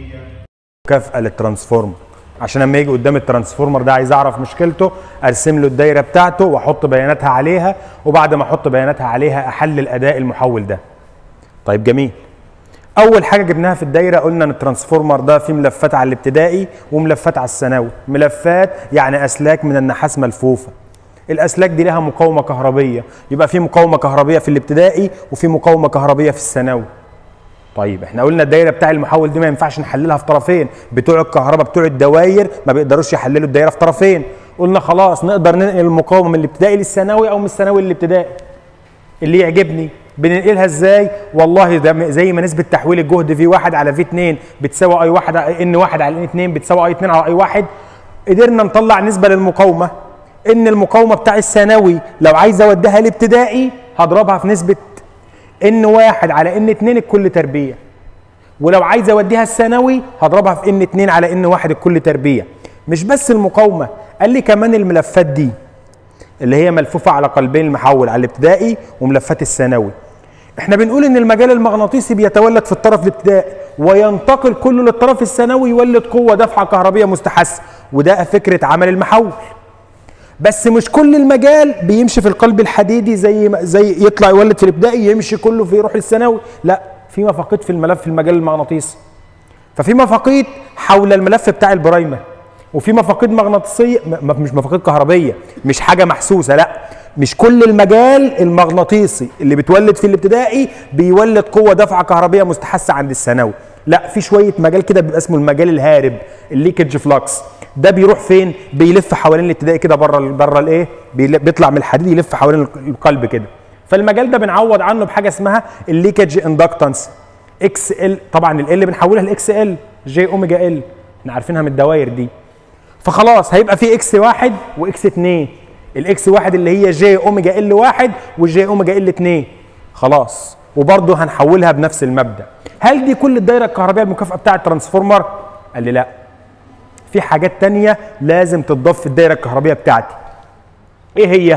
مكافأة للترانسفورمر عشان لما يجي قدام الترانسفورمر ده عايز اعرف مشكلته ارسم له الدايره بتاعته واحط بياناتها عليها وبعد ما احط بياناتها عليها احلل اداء المحول ده طيب جميل اول حاجه جبناها في الدايره قلنا ان الترانسفورمر ده فيه ملفات على الابتدائي وملفات على الثانوي ملفات يعني اسلاك من النحاس ملفوفه الاسلاك دي لها مقاومه كهربيه يبقى في مقاومه كهربيه في الابتدائي وفي مقاومه كهربيه في الثانوي طيب احنا قلنا الدايره بتاع المحول دي ما ينفعش نحللها في طرفين بتوع الكهرباء بتوع الدواير ما بيقدروش يحللوا الدايره في طرفين قلنا خلاص نقدر ننقل المقاومه من الابتدائي للثانوي او من الثانوي للابتدائي اللي يعجبني بننقلها ازاي والله ده زي ما نسبه تحويل الجهد في 1 على في 2 بتساوي اي 1 ان 1 على ان 2 بتساوي اي 2 على اي 1 قدرنا نطلع نسبه للمقاومه ان المقاومه بتاع الثانوي لو عايز اوديها الابتدائي هضربها في نسبه ان واحد على ان اتنين الكل تربيع ولو عايز اوديها الثانوي هضربها في ان اتنين على ان واحد الكل تربيع مش بس المقاومه قال لي كمان الملفات دي اللي هي ملفوفه على قلبين المحول على الابتدائي وملفات الثانوي احنا بنقول ان المجال المغناطيسي بيتولد في الطرف الابتدائي وينتقل كله للطرف الثانوي يولد قوه دفعه كهربيه مستحثه وده فكره عمل المحول بس مش كل المجال بيمشي في القلب الحديدي زي زي يطلع يولد في الابتدائي يمشي كله في يروح للثانوي لا في مفاقيد في الملف في المجال المغناطيسي ففي مفاقيد حول الملف بتاع البرايمر وفي مفاقيد مغناطيسيه مش مفاقيد كهربيه مش حاجه محسوسه لا مش كل المجال المغناطيسي اللي بتولد في الابتدائي بيولد قوه دفعه كهربيه مستحثه عند الثانوي لا في شويه مجال كده بيبقى اسمه المجال الهارب الليكج فلكس ده بيروح فين بيلف حوالين الابتدائي كده بره بره الايه بيطلع من الحديد يلف حوالين القلب كده فالمجال ده بنعوض عنه بحاجه اسمها الليكج اندكتنس اكس ال طبعا ال ال بنحولها لاكس ال جي اوميجا ال احنا عارفينها من الدوائر دي فخلاص هيبقى في اكس واحد واكس اتنين الاكس واحد اللي هي جي اوميجا ال واحد والجي اوميجا ال اتنين خلاص وبرضه هنحولها بنفس المبدا هل دي كل الدايره الكهربائيه المكافاه بتاع الترانسفورمر قال لي لا في حاجات تانية لازم تتضاف في الدايره الكهربائيه بتاعتي ايه هي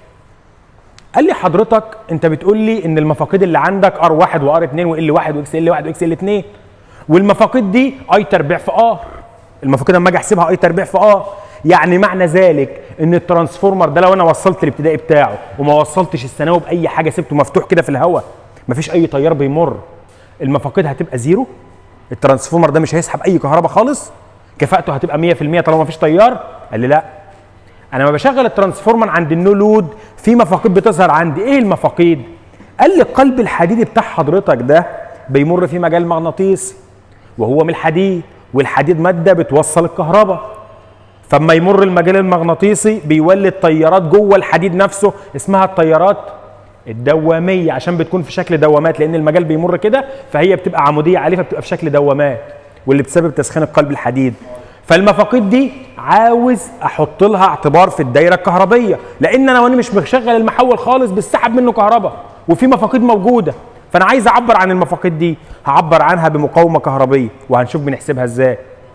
قال لي حضرتك انت بتقول لي ان المفاقيد اللي عندك ار 1 وار 2 وال 1 واكس ال 1 واكس ال 2 والمفاقيد دي اي تربيع في ار المفاقيد لما اجي احسبها اي تربيع في ار يعني معنى ذلك ان الترانسفورمر ده لو انا وصلت الابتدائي بتاعه وما وصلتش الثانوي باي حاجه سبته مفتوح كده في الهواء مفيش اي تيار بيمر المفاقيد هتبقى زيرو الترانسفورمر ده مش هيسحب اي كهرباء خالص كفاءته هتبقى 100% طالما مفيش تيار قال لي لا انا لما بشغل الترانسفورمر عند النو لود في مفاقيد بتظهر عندي ايه المفاقيد قال لي القلب الحديدي بتاع حضرتك ده بيمر في مجال مغناطيسي وهو من الحديد والحديد ماده بتوصل الكهرباء فما يمر المجال المغناطيسي بيولد تيارات جوه الحديد نفسه اسمها التيارات الدواميه عشان بتكون في شكل دوامات لان المجال بيمر كده فهي بتبقى عموديه عليه فبتبقى في شكل دوامات واللي بتسبب تسخين القلب الحديد فالمفاقيد دي عاوز احط لها اعتبار في الدايره الكهربيه لان انا وانا مش مشغل المحول خالص بسحب منه كهرباء وفي مفاقيد موجوده فانا عايز اعبر عن المفاقيد دي هعبر عنها بمقاومه كهربيه وهنشوف بنحسبها ازاي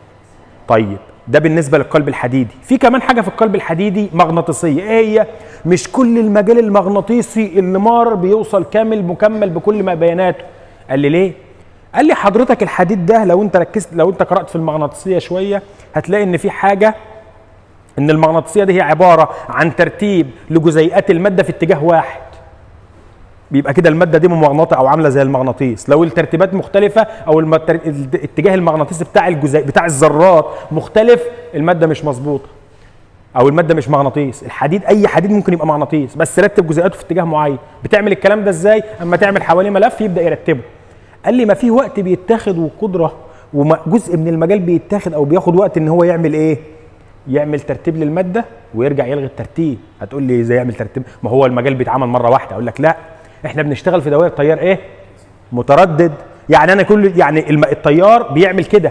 طيب ده بالنسبه للقلب الحديدي في كمان حاجه في القلب الحديدي مغناطيسيه ايه هي مش كل المجال المغناطيسي اللي مار بيوصل كامل مكمل بكل ما بياناته قال لي ليه قال لي حضرتك الحديد ده لو انت ركزت لو انت قرات في المغناطيسيه شويه هتلاقي ان في حاجه ان المغناطيسيه دي هي عباره عن ترتيب لجزيئات الماده في اتجاه واحد بيبقى كده الماده دي ممغناطه او عامله زي المغناطيس لو الترتيبات مختلفه او المتر... الاتجاه المغناطيسي بتاع الجزيء بتاع الذرات مختلف الماده مش مظبوطه او الماده مش مغناطيس الحديد اي حديد ممكن يبقى مغناطيس بس رتب جزيئاته في اتجاه معين بتعمل الكلام ده ازاي اما تعمل حواليه ملف يبدا يرتبه قال لي ما في وقت بيتاخد وقدره وجزء من المجال بيتاخد او بياخد وقت ان هو يعمل ايه يعمل ترتيب للماده ويرجع يلغي الترتيب هتقول لي ازاي يعمل ترتيب ما هو المجال بيتعمل مره واحده اقول لك لا احنا بنشتغل في دوائر تيار ايه متردد يعني انا كل يعني التيار بيعمل كده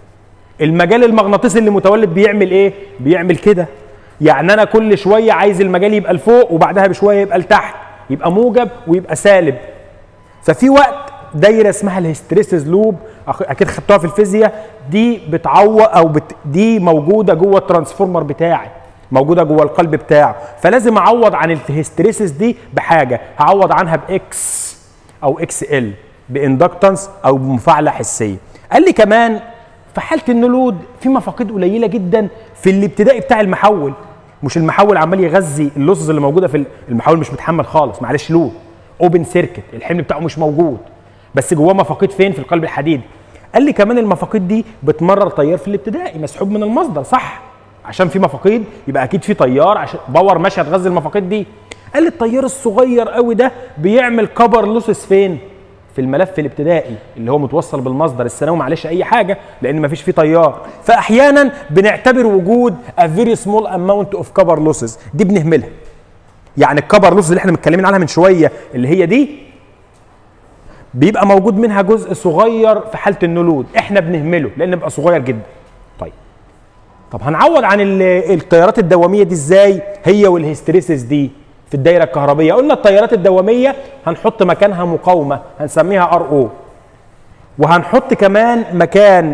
المجال المغناطيسي اللي متولد بيعمل ايه بيعمل كده يعني انا كل شويه عايز المجال يبقى لفوق وبعدها بشويه يبقى لتحت يبقى موجب ويبقى سالب ففي وقت دايره اسمها الهستريسز لوب اكيد خدتوها في الفيزياء دي بتعوض او بت دي موجوده جوه الترانسفورمر بتاعي موجوده جوه القلب بتاعه فلازم اعوض عن الهستريسز دي بحاجه هعوض عنها باكس او اكس ال باندكتنس او بمفاعله حسيه قال لي كمان في حاله النلود في مفاقيد قليله جدا في الابتدائي بتاع المحول مش المحول عمال يغذي اللصص اللي موجوده في المحول مش متحمل خالص معلش لود اوبن سيركت الحمل بتاعه مش موجود بس جواه مفاقيد فين في القلب الحديدي قال لي كمان المفاقيد دي بتمرر تيار في الابتدائي مسحوب من المصدر صح عشان في مفاقيد يبقى اكيد في تيار عشان باور ماشيه تغذي المفاقيد دي قال لي التيار الصغير قوي ده بيعمل كبر لوسس فين في الملف الابتدائي اللي هو متوصل بالمصدر الثانوي معلش اي حاجه لان مفيش فيه تيار فاحيانا بنعتبر وجود a very small amount of cover losses دي بنهملها يعني الكبر لوسز اللي احنا متكلمين عنها من شويه اللي هي دي بيبقى موجود منها جزء صغير في حاله النلود احنا بنهمله لان بيبقى صغير جدا طيب طب هنعوض عن التيارات الدواميه دي ازاي هي والهستريسيس دي في الدايره الكهربيه قلنا التيارات الدواميه هنحط مكانها مقاومه هنسميها ار او وهنحط كمان مكان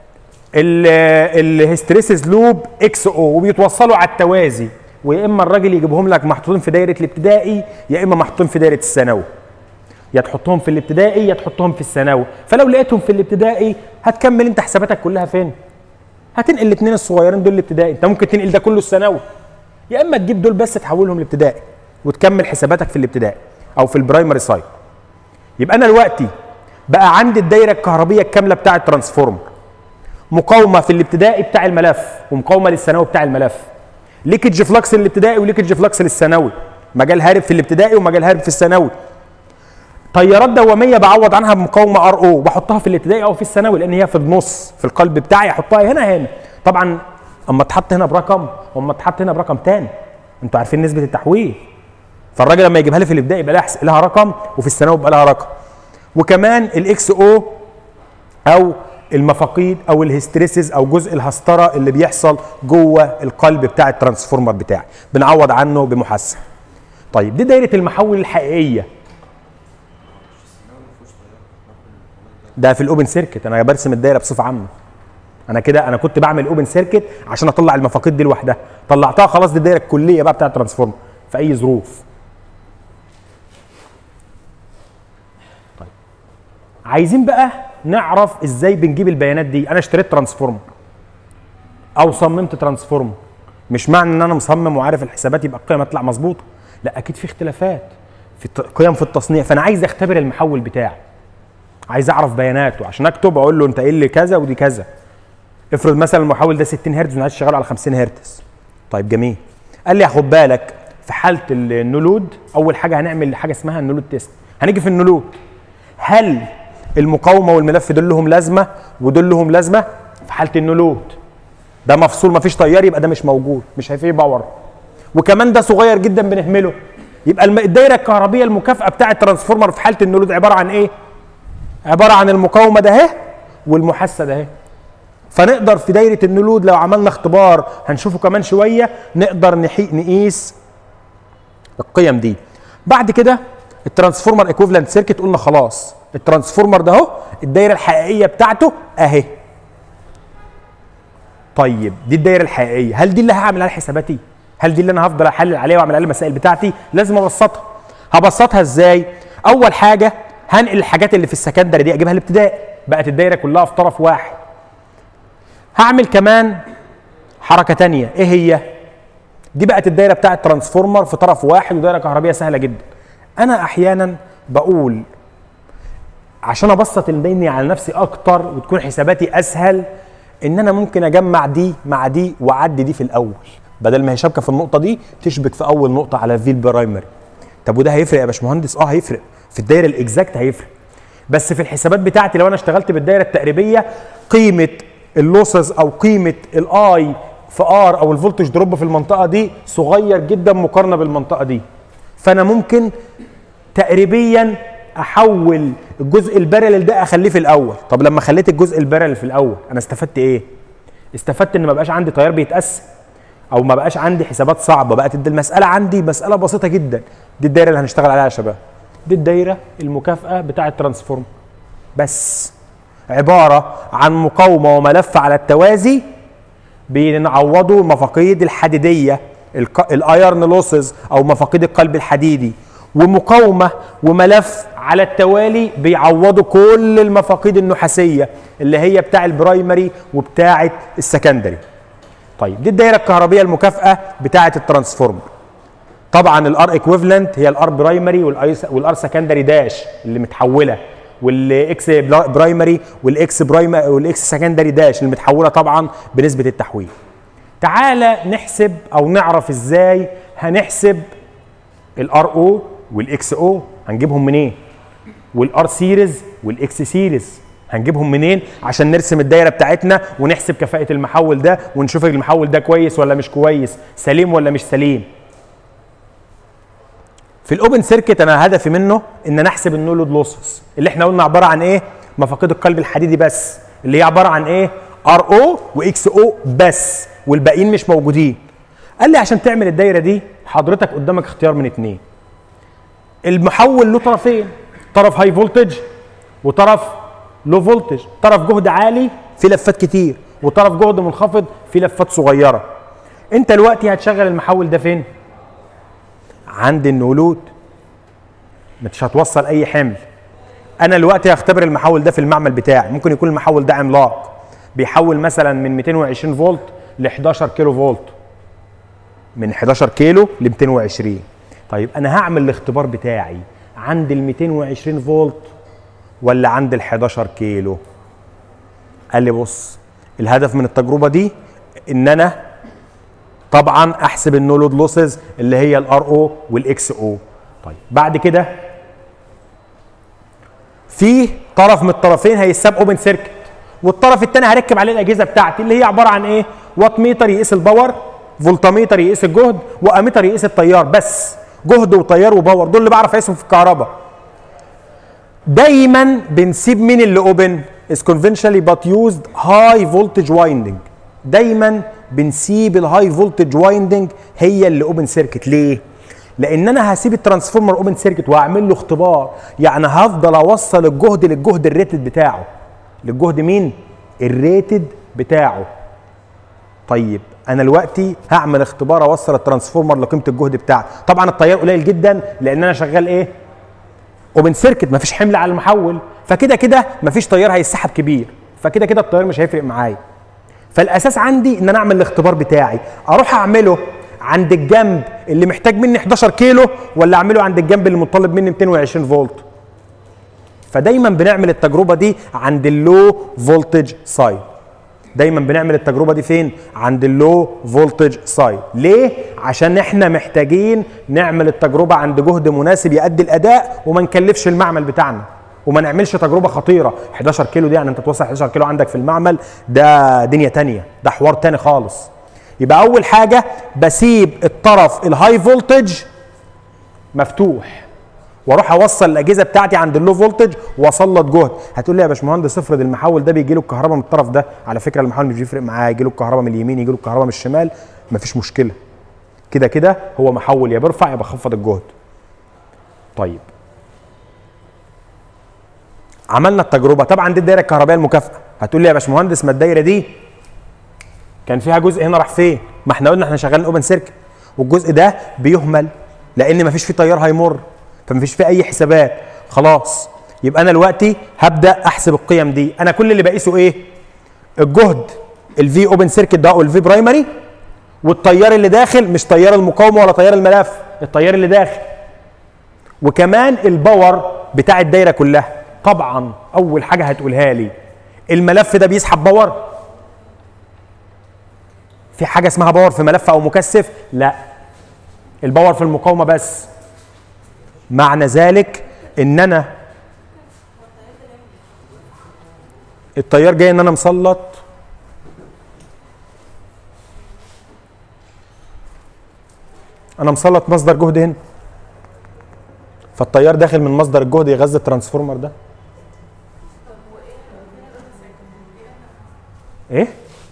الهستريسيس لوب اكس او وبيتوصلوا على التوازي ويا اما الراجل يجيبهم لك محطوطين في دايره الابتدائي يا اما محطوطين في دايره الثانوي يا تحطهم في الابتدائي يا تحطهم في الثانوي فلو لقيتهم في الابتدائي هتكمل انت حساباتك كلها فين هتنقل الاثنين الصغيرين دول الابتدائي انت ممكن تنقل ده كله الثانوي يا اما تجيب دول بس تحولهم الابتدائي وتكمل حساباتك في الابتدائي او في البرايمري سايد يبقى انا دلوقتي بقى عندي الدايره الكهربيه الكامله بتاع الترانسفورمر مقاومه في الابتدائي بتاع الملف ومقاومه للثانوي بتاع الملف ليكج فلكس للابتدائي وليكج فلكس للثانوي مجال هارب في الابتدائي ومجال هارب في الثانوي تيارات دواميه بعوض عنها بمقاومه ار او بحطها في الابتدائي او في الثانوي لان هي في النص في القلب بتاعي احطها هنا هنا طبعا اما اتحط هنا برقم واما اتحط هنا برقم تاني انتوا عارفين نسبه التحويل فالراجل لما يجيبها لي في الابتدائي يبقى لها لها رقم وفي الثانوي يبقى لها رقم وكمان الاكس او او المفاقيد او الهستريسز او جزء الهستره اللي بيحصل جوه القلب بتاع الترانسفورمر بتاعي بنعوض عنه بمحسن طيب دي دايره المحول الحقيقيه ده في الاوبن سيركت انا برسم الدايره بصفه عامه انا كده انا كنت بعمل اوبن سيركت عشان اطلع المفاقيد دي لوحدها طلعتها خلاص دي الدايره الكليه بقى بتاعه الترانسفورمر في اي ظروف طيب عايزين بقى نعرف ازاي بنجيب البيانات دي انا اشتريت ترانسفورمر او صممت ترانسفورمر مش معنى ان انا مصمم وعارف الحسابات يبقى القيم هتطلع مظبوطه لا اكيد في اختلافات في قيم في التصنيع فانا عايز اختبر المحول بتاعي عايز اعرف بياناته عشان اكتب اقول له انت قايل لي كذا ودي كذا افرض مثلا المحول ده 60 هرتز وانا عايز اشغله على 50 هرتز طيب جميل قال لي خد بالك في حاله النلود اول حاجه هنعمل حاجه اسمها النلود تيست هنيجي في النلود هل المقاومه والملف دول لهم لازمه ودول لهم لازمه في حاله النلود ده مفصول مفيش تيار يبقى ده مش موجود مش هيفيه باور وكمان ده صغير جدا بنهمله يبقى الدايره الكهربيه المكافاه بتاعه الترانسفورمر في حاله النلود عباره عن ايه عباره عن المقاومه ده اهي والمحسه ده اهي فنقدر في دايره النلود لو عملنا اختبار هنشوفه كمان شويه نقدر نقيس القيم دي بعد كده الترانسفورمر ايكوفالنت سيركت قلنا خلاص الترانسفورمر ده اهو الدايره الحقيقيه بتاعته اهي طيب دي الدايره الحقيقيه هل دي اللي هعمل عليها حساباتي هل دي اللي انا هفضل احلل عليها واعمل عليها المسائل بتاعتي لازم ابسطها هبسطها ازاي اول حاجه هنقل الحاجات اللي في السكندري دي اجيبها الابتدائي بقت الدايره كلها في طرف واحد هعمل كمان حركه تانية ايه هي دي بقت الدايره بتاعه الترانسفورمر في طرف واحد ودايره كهربيه سهله جدا انا احيانا بقول عشان ابسط الدنيا على نفسي اكتر وتكون حساباتي اسهل ان انا ممكن اجمع دي مع دي واعدي دي في الاول بدل ما هي شابكه في النقطه دي تشبك في اول نقطه على في البرايمري طب وده هيفرق يا باشمهندس اه هيفرق في الدايره الاكزاكت هيفرق بس في الحسابات بتاعتي لو انا اشتغلت بالدايره التقريبيه قيمه اللوسز او قيمه الاي في ار او الفولتج دروب في المنطقه دي صغير جدا مقارنه بالمنطقه دي فانا ممكن تقريبيا احول الجزء البارل ده اخليه في الاول طب لما خليت الجزء البارل في الاول انا استفدت ايه استفدت ان ما بقاش عندي تيار بيتقسم او ما بقاش عندي حسابات صعبه بقت المساله عندي مساله بسيطه جدا دي الدايره اللي هنشتغل عليها يا شباب دي الدايره المكافاه بتاعه الترانسفورم بس عباره عن مقاومه وملف على التوازي بنعوضه المفاقيد الحديديه الايرن لوسز او مفاقيد القلب الحديدي ومقاومه وملف على التوالي بيعوضوا كل المفاقيد النحاسيه اللي هي بتاع البرايمري وبتاعه السكندري طيب دي الدايره الكهربيه المكافاه بتاعه الترانسفورمر طبعا الار ايكويفالنت هي الار برايمري والار سكندري داش اللي متحوله والاكس برايمري والاكس برايمري والاكس سكندري داش اللي متحوله طبعا بنسبه التحويل تعالى نحسب او نعرف ازاي هنحسب الار او والاكس او هنجيبهم منين والار سيريز والاكس سيريز هنجيبهم منين عشان نرسم الدايره بتاعتنا ونحسب كفاءه المحول ده ونشوف المحول ده كويس ولا مش كويس سليم ولا مش سليم في الاوبن سيركت انا هدفي منه ان انا احسب النو لود لوسز اللي احنا قلنا عباره عن ايه مفاقيد القلب الحديدي بس اللي هي عباره عن ايه ار او واكس او بس والباقيين مش موجودين قال لي عشان تعمل الدايره دي حضرتك قدامك اختيار من اتنين المحول له طرفين طرف هاي فولتج وطرف لو فولتج طرف جهد عالي في لفات كتير وطرف جهد منخفض في لفات صغيره انت دلوقتي هتشغل المحول ده فين عند النولود مش هتوصل اي حمل انا دلوقتي هختبر المحول ده في المعمل بتاعي ممكن يكون المحول ده عملاق بيحول مثلا من 220 فولت ل 11 كيلو فولت من 11 كيلو ل 220 طيب انا هعمل الاختبار بتاعي عند ال 220 فولت ولا عند ال 11 كيلو قال لي بص الهدف من التجربه دي ان انا طبعا احسب النو لود لوسز اللي هي الار او والاكس او طيب بعد كده في طرف من الطرفين هيساب اوبن سيركت والطرف الثاني هركب عليه الاجهزه بتاعتي اللي هي عباره عن ايه وات ميتر يقيس الباور فولتميتر يقيس الجهد واميتر يقيس التيار بس جهد وتيار وباور دول اللي بعرف اقيسهم في الكهرباء دايما بنسيب مين اللي اوبن is conventionally but used high voltage winding دايما بنسيب الهاي فولتج وايندنج هي اللي اوبن سيركت ليه لان انا هسيب الترانسفورمر اوبن سيركت واعمل له اختبار يعني هفضل اوصل الجهد للجهد الريتد بتاعه للجهد مين الريتد بتاعه طيب انا دلوقتي هعمل اختبار اوصل الترانسفورمر لقيمه الجهد بتاعه طبعا التيار قليل جدا لان انا شغال ايه اوبن سيركت مفيش حمل على المحول فكده كده مفيش تيار هيسحب كبير فكده كده التيار مش هيفرق معايا فالاساس عندي ان انا اعمل الاختبار بتاعي اروح اعمله عند الجنب اللي محتاج مني 11 كيلو ولا اعمله عند الجنب اللي مطالب مني 220 فولت فدايما بنعمل التجربه دي عند اللو فولتج سايد دايما بنعمل التجربه دي فين عند اللو فولتج سايد ليه عشان احنا محتاجين نعمل التجربه عند جهد مناسب يؤدي الاداء وما نكلفش المعمل بتاعنا وما نعملش تجربه خطيره 11 كيلو دي يعني انت توصل 11 كيلو عندك في المعمل ده دنيا تانية ده حوار تاني خالص يبقى اول حاجه بسيب الطرف الهاي فولتج مفتوح واروح اوصل الاجهزه بتاعتي عند اللو فولتج واسلط جهد هتقول لي يا باشمهندس افرض المحول ده بيجي له الكهرباء من الطرف ده على فكره المحول مش بيفرق معاه يجي له الكهرباء من اليمين يجي له الكهرباء من الشمال مفيش مشكله كده كده هو محول يا بيرفع يا بخفض الجهد طيب عملنا التجربه طبعا دي الدايره الكهربائيه المكافئه هتقول لي يا باشمهندس ما الدايره دي كان فيها جزء هنا راح فين ما احنا قلنا احنا شغالين اوبن سيركت والجزء ده بيهمل لان ما فيش فيه تيار هيمر فما فيش فيه اي حسابات خلاص يبقى انا دلوقتي هبدا احسب القيم دي انا كل اللي بقيسه ايه الجهد الفي اوبن سيركت ده او الفي برايمري والتيار اللي داخل مش تيار المقاومه ولا تيار الملف التيار اللي داخل وكمان الباور بتاع الدايره كلها طبعا اول حاجه هتقولها لي الملف ده بيسحب باور في حاجه اسمها باور في ملف او مكثف لا الباور في المقاومه بس معنى ذلك ان انا التيار جاي ان انا مسلط انا مسلط مصدر جهد هنا فالتيار داخل من مصدر الجهد يغذي الترانسفورمر ده ايه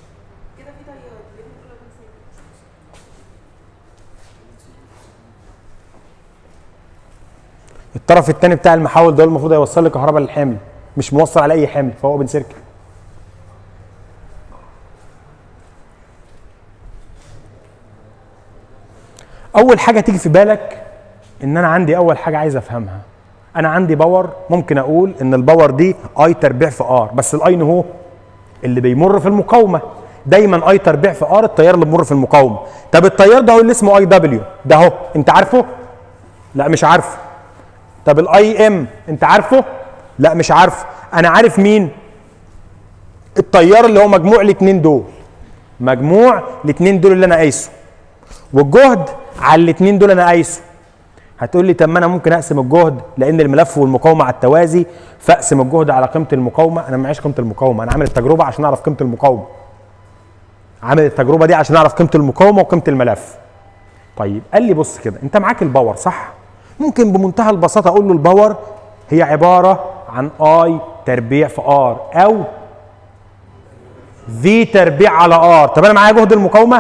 الطرف الثاني بتاع المحول ده المفروض هيوصل لي كهرباء للحمل مش موصل على اي حمل فهو اوبن سيركت اول حاجه تيجي في بالك ان انا عندي اول حاجه عايز افهمها انا عندي باور ممكن اقول ان الباور دي اي تربيع في ار بس الاي هو اللي بيمر في المقاومه دايما اي تربيع في ار التيار اللي بيمر في المقاومه طب التيار ده هو اللي اسمه اي دبليو ده اهو انت عارفه لا مش عارفه طب الاي ام انت عارفه لا مش عارفه انا عارف مين التيار اللي هو مجموع الاثنين دول مجموع الاثنين دول اللي انا قايسه والجهد على الاثنين دول انا قايسه هتقول لي طب ما انا ممكن اقسم الجهد لان الملف والمقاومه على التوازي فاقسم الجهد على قيمه المقاومه انا معيش قيمه المقاومه انا عامل التجربه عشان اعرف قيمه المقاومه عامل التجربه دي عشان اعرف قيمه المقاومه وقيمه الملف طيب قال لي بص كده انت معاك الباور صح ممكن بمنتهى البساطه اقول له الباور هي عباره عن اي تربيع في ار او في تربيع على ار طب انا معايا جهد المقاومه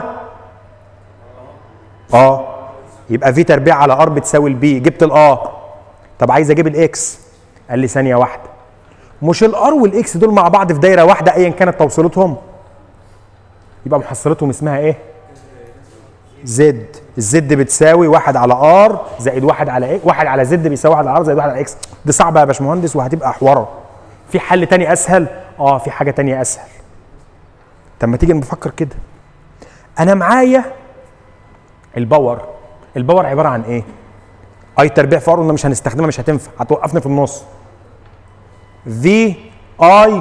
اه يبقى في تربيع على ار بتساوي البي جبت الار طب عايز اجيب الاكس قال لي ثانيه واحده مش الار والاكس دول مع بعض في دايره واحده ايا كانت توصيلتهم يبقى محصلتهم اسمها ايه زد الزد بتساوي واحد على ار زائد واحد على ايه واحد على زد بيساوي واحد على ار زائد واحد على اكس دي صعبه يا باشمهندس وهتبقى حواره في حل تاني اسهل اه في حاجه تانية اسهل طب ما تيجي نفكر كده انا معايا الباور الباور عباره عن ايه اي تربيع في ار قلنا مش هنستخدمها مش هتنفع هتوقفني في النص في اي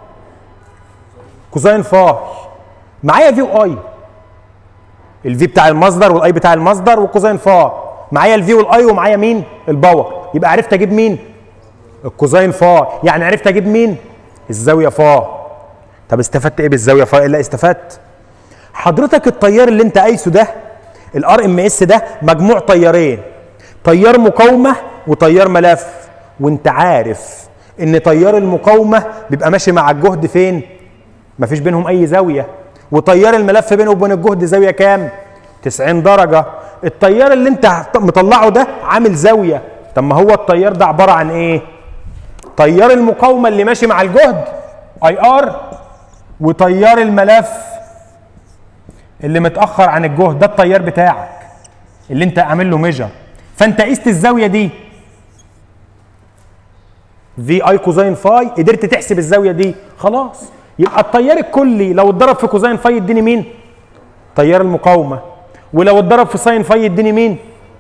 كوزين فاي معايا في واي الفي بتاع المصدر والاي بتاع المصدر والكوزين فا معايا الفي والاي ومعايا مين الباور يبقى عرفت اجيب مين الكوزين فا يعني عرفت اجيب مين الزاويه فا طب استفدت ايه بالزاويه فا ايه لا استفدت حضرتك التيار اللي انت قايسه ده الار ام اس ده مجموع تيارين تيار مقاومه وتيار ملف وانت عارف ان تيار المقاومه بيبقى ماشي مع الجهد فين مفيش بينهم اي زاويه وتيار الملف بينه وبين الجهد زاويه كام 90 درجه التيار اللي انت مطلعه ده عامل زاويه طب ما هو التيار ده عباره عن ايه تيار المقاومه اللي ماشي مع الجهد اي ار وتيار الملف اللي متاخر عن الجهد ده التيار بتاعك اللي انت عامل له ميجر فانت قست الزاويه دي في اي كوزين فاي قدرت تحسب الزاويه دي خلاص يبقى التيار الكلي لو اتضرب في كوزين فاي يديني مين تيار المقاومه ولو اتضرب في ساين فاي يديني مين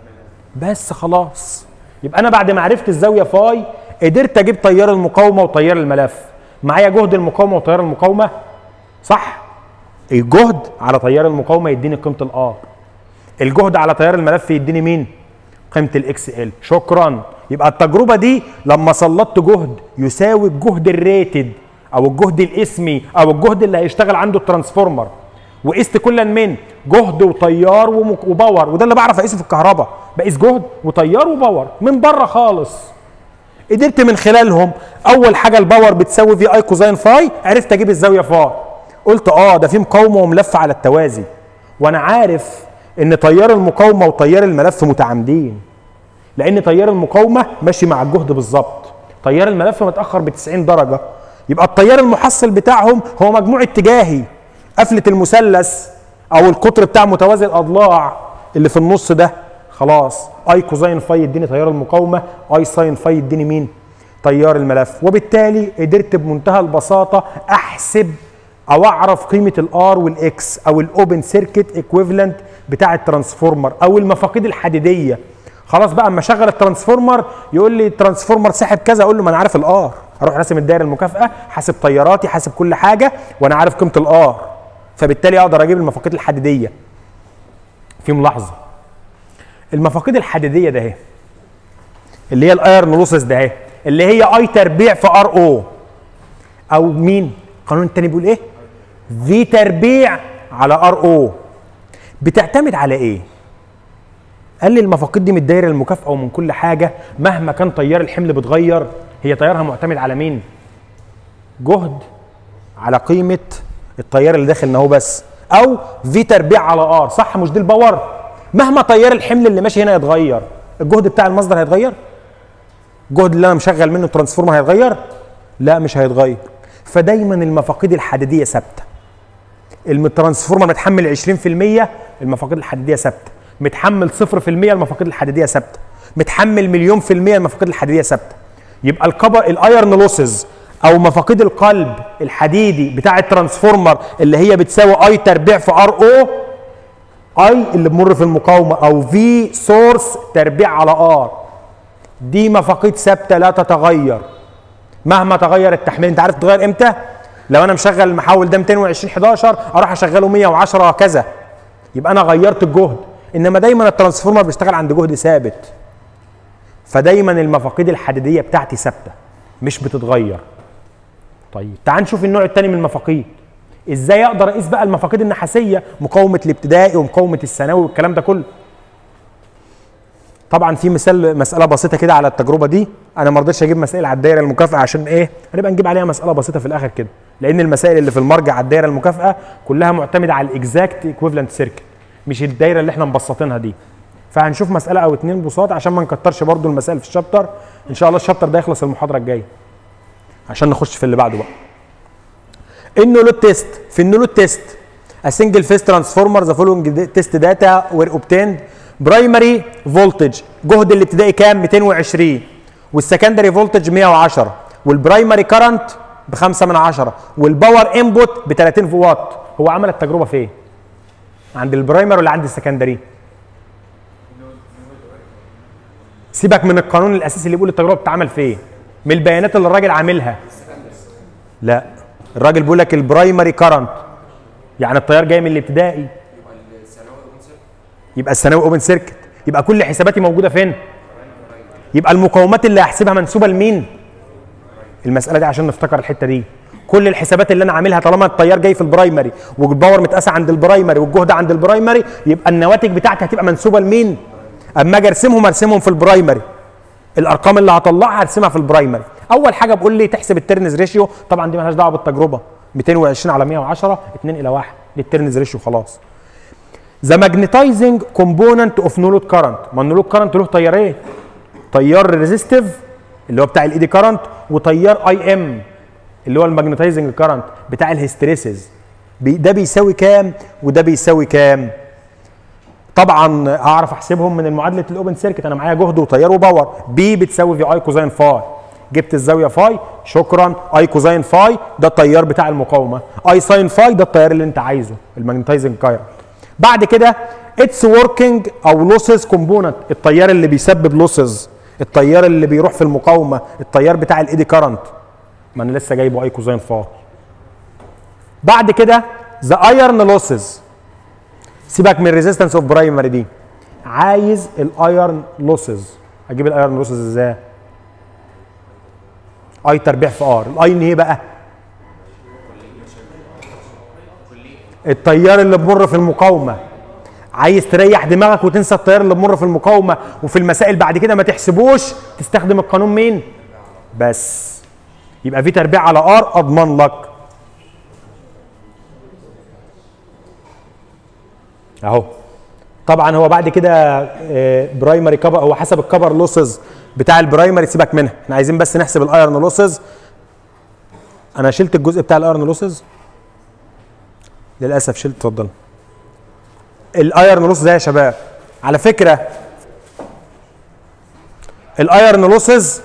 بس خلاص يبقى انا بعد ما عرفت الزاويه فاي قدرت اجيب تيار المقاومه وتيار الملف معايا جهد المقاومه وتيار المقاومه صح الجهد على تيار المقاومه يديني قيمه الار الجهد على تيار الملف يديني مين قيمه الاكس ال شكرا يبقى التجربه دي لما سلطت جهد يساوي الجهد الريتد او الجهد الاسمي او الجهد اللي هيشتغل عنده الترانسفورمر وقست كلا من جهد وتيار وباور وده اللي بعرف اقيسه في الكهرباء بقيس جهد وتيار وباور من بره خالص قدرت من خلالهم اول حاجه الباور بتساوي في اي كوزين فاي عرفت اجيب الزاويه فاي قلت اه ده في مقاومه وملف على التوازي وانا عارف ان تيار المقاومه وتيار الملف متعامدين لان تيار المقاومه ماشي مع الجهد بالظبط تيار الملف متاخر ب 90 درجه يبقى التيار المحصل بتاعهم هو مجموع اتجاهي قفله المثلث او القطر بتاع متوازي الاضلاع اللي في النص ده خلاص اي كوزين فاي يديني تيار المقاومه اي ساين فاي يديني مين تيار الملف وبالتالي قدرت بمنتهى البساطه احسب او اعرف قيمه الار والاكس او الاوبن سيركت ايكويفالنت بتاع الترانسفورمر او المفاقيد الحديديه خلاص بقى اما اشغل الترانسفورمر يقول لي الترانسفورمر ساحب كذا اقول له ما انا عارف الار اروح راسم الدايره المكافاه حاسب تياراتي حاسب كل حاجه وانا عارف قيمه الار فبالتالي اقدر اجيب المفاقيد الحديديه في ملاحظه المفاقيد الحديديه ده اهي اللي هي الايرن لوسز ده اهي اللي هي اي تربيع في ار او او مين القانون الثاني بيقول ايه في تربيع على ار او بتعتمد على ايه قال لي المفاقيد دي من الدايره المكافاه ومن كل حاجه مهما كان تيار الحمل بتغير هي تيارها معتمد على مين جهد على قيمه التيار اللي داخل اهو بس او في تربيع على ار صح مش دي الباور مهما تيار الحمل اللي ماشي هنا يتغير الجهد بتاع المصدر هيتغير الجهد اللي انا مشغل منه الترانسفورمر هيتغير لا مش هيتغير فدايما المفاقيد الحديديه ثابته الترانسفورمر متحمل 20% المفاقيد الحديديه ثابته متحمل 0% المفاقيد الحديديه ثابته متحمل مليون في المية المفاقيد الحديدية ثابتة يبقى الكبر الايرن لوسز او مفاقيد القلب الحديدي بتاع الترانسفورمر اللي هي بتساوي اي تربيع في ار او اي اللي بمر في المقاومه او في سورس تربيع على ار دي مفاقيد ثابته لا تتغير مهما تغير التحميل انت عارف تغير امتى لو انا مشغل المحول ده 220 11 اروح اشغله 110 كذا يبقى انا غيرت الجهد انما دايما الترانسفورمر بيشتغل عند جهد ثابت فدايما المفاقيد الحديديه بتاعتي ثابته مش بتتغير طيب تعال نشوف النوع الثاني من المفاقيد ازاي اقدر اقيس بقى المفاقيد النحاسيه مقاومه الابتدائي ومقاومه الثانوي والكلام ده كله طبعا في مثال مساله بسيطه كده على التجربه دي انا ما رضيتش اجيب مسائل على الدايره المكافئه عشان ايه هنبقى نجيب عليها مساله بسيطه في الاخر كده لان المسائل اللي في المرجع على الدايره المكافئه كلها معتمده على الاكزاكت ايكويفالنت سيركت مش الدايره اللي احنا مبسطينها دي فهنشوف مساله او اتنين بساط عشان ما نكترش برضو المسائل في الشابتر ان شاء الله الشابتر ده يخلص المحاضره الجايه عشان نخش في اللي بعده بقى النولود تيست في النولود تيست a single phase transformer the following test data were obtained برايمري فولتج جهد الابتدائي كام 220 والسكندري فولتج 110 والبرايمري كرنت ب 5 من 10 والباور انبوت ب 30 واط هو عمل التجربه فين عند البرايمر ولا عند السكندري سيبك من القانون الاساسي اللي بيقول التجربه بتتعمل فين من البيانات اللي الراجل عاملها لا الراجل بيقول لك البرايمري كرنت يعني التيار جاي من الابتدائي يبقى الثانوي اوبن سيركت يبقى كل حساباتي موجوده فين يبقى المقاومات اللي هحسبها منسوبه لمين المساله دي عشان نفتكر الحته دي كل الحسابات اللي انا عاملها طالما التيار جاي في البرايمري والباور متقاسه عند البرايمري والجهد عند البرايمري يبقى النواتج بتاعتي هتبقى منسوبه لمين اما اجي ارسمهم ارسمهم في البرايمري الارقام اللي هطلعها هرسمها في البرايمري اول حاجه بقول لي تحسب الترنز ريشيو طبعا دي مالهاش دعوه بالتجربه 220 على 110 2 الى 1 دي الترنز ريشيو خلاص ذا ماجنتايزنج كومبوننت اوف نولود كارنت ما النولود كارنت له تيارين تيار ريزيستيف اللي هو بتاع الايدي كارنت وتيار اي ام اللي هو الماجنتايزنج كارنت بتاع الهستريسز بي ده بيساوي كام وده بيساوي كام طبعا هعرف احسبهم من معادله الاوبن سيركت انا معايا جهد وتيار وباور بي بتساوي في اي كوزين فاي جبت الزاويه فاي شكرا اي كوزين فاي ده التيار بتاع المقاومه اي ساين فاي ده التيار اللي انت عايزه الماجنتايزنج كايرنت بعد كده اتس وركينج او لوسز كومبوننت التيار اللي بيسبب لوسز التيار اللي بيروح في المقاومه التيار بتاع الايدي كارنت ما انا لسه جايبه اي كوزين فاي بعد كده ذا ايرن لوسز سيبك من ريزيستنس اوف برايمري دي عايز الايرن لوسز اجيب الايرن لوسز ازاي اي تربيع في ار الاي ان ايه بقى التيار اللي بمر في المقاومه عايز تريح دماغك وتنسى التيار اللي بمر في المقاومه وفي المسائل بعد كده ما تحسبوش تستخدم القانون مين بس يبقى في تربيع على ار اضمن لك اهو طبعا هو بعد كده برايمري كبر هو حسب الكبر لوسز بتاع البرايمري سيبك منها احنا عايزين بس نحسب الايرن لوسز انا شلت الجزء بتاع الايرن لوسز للاسف شلت اتفضل الايرن لوس ده يا شباب على فكره الايرن لوسز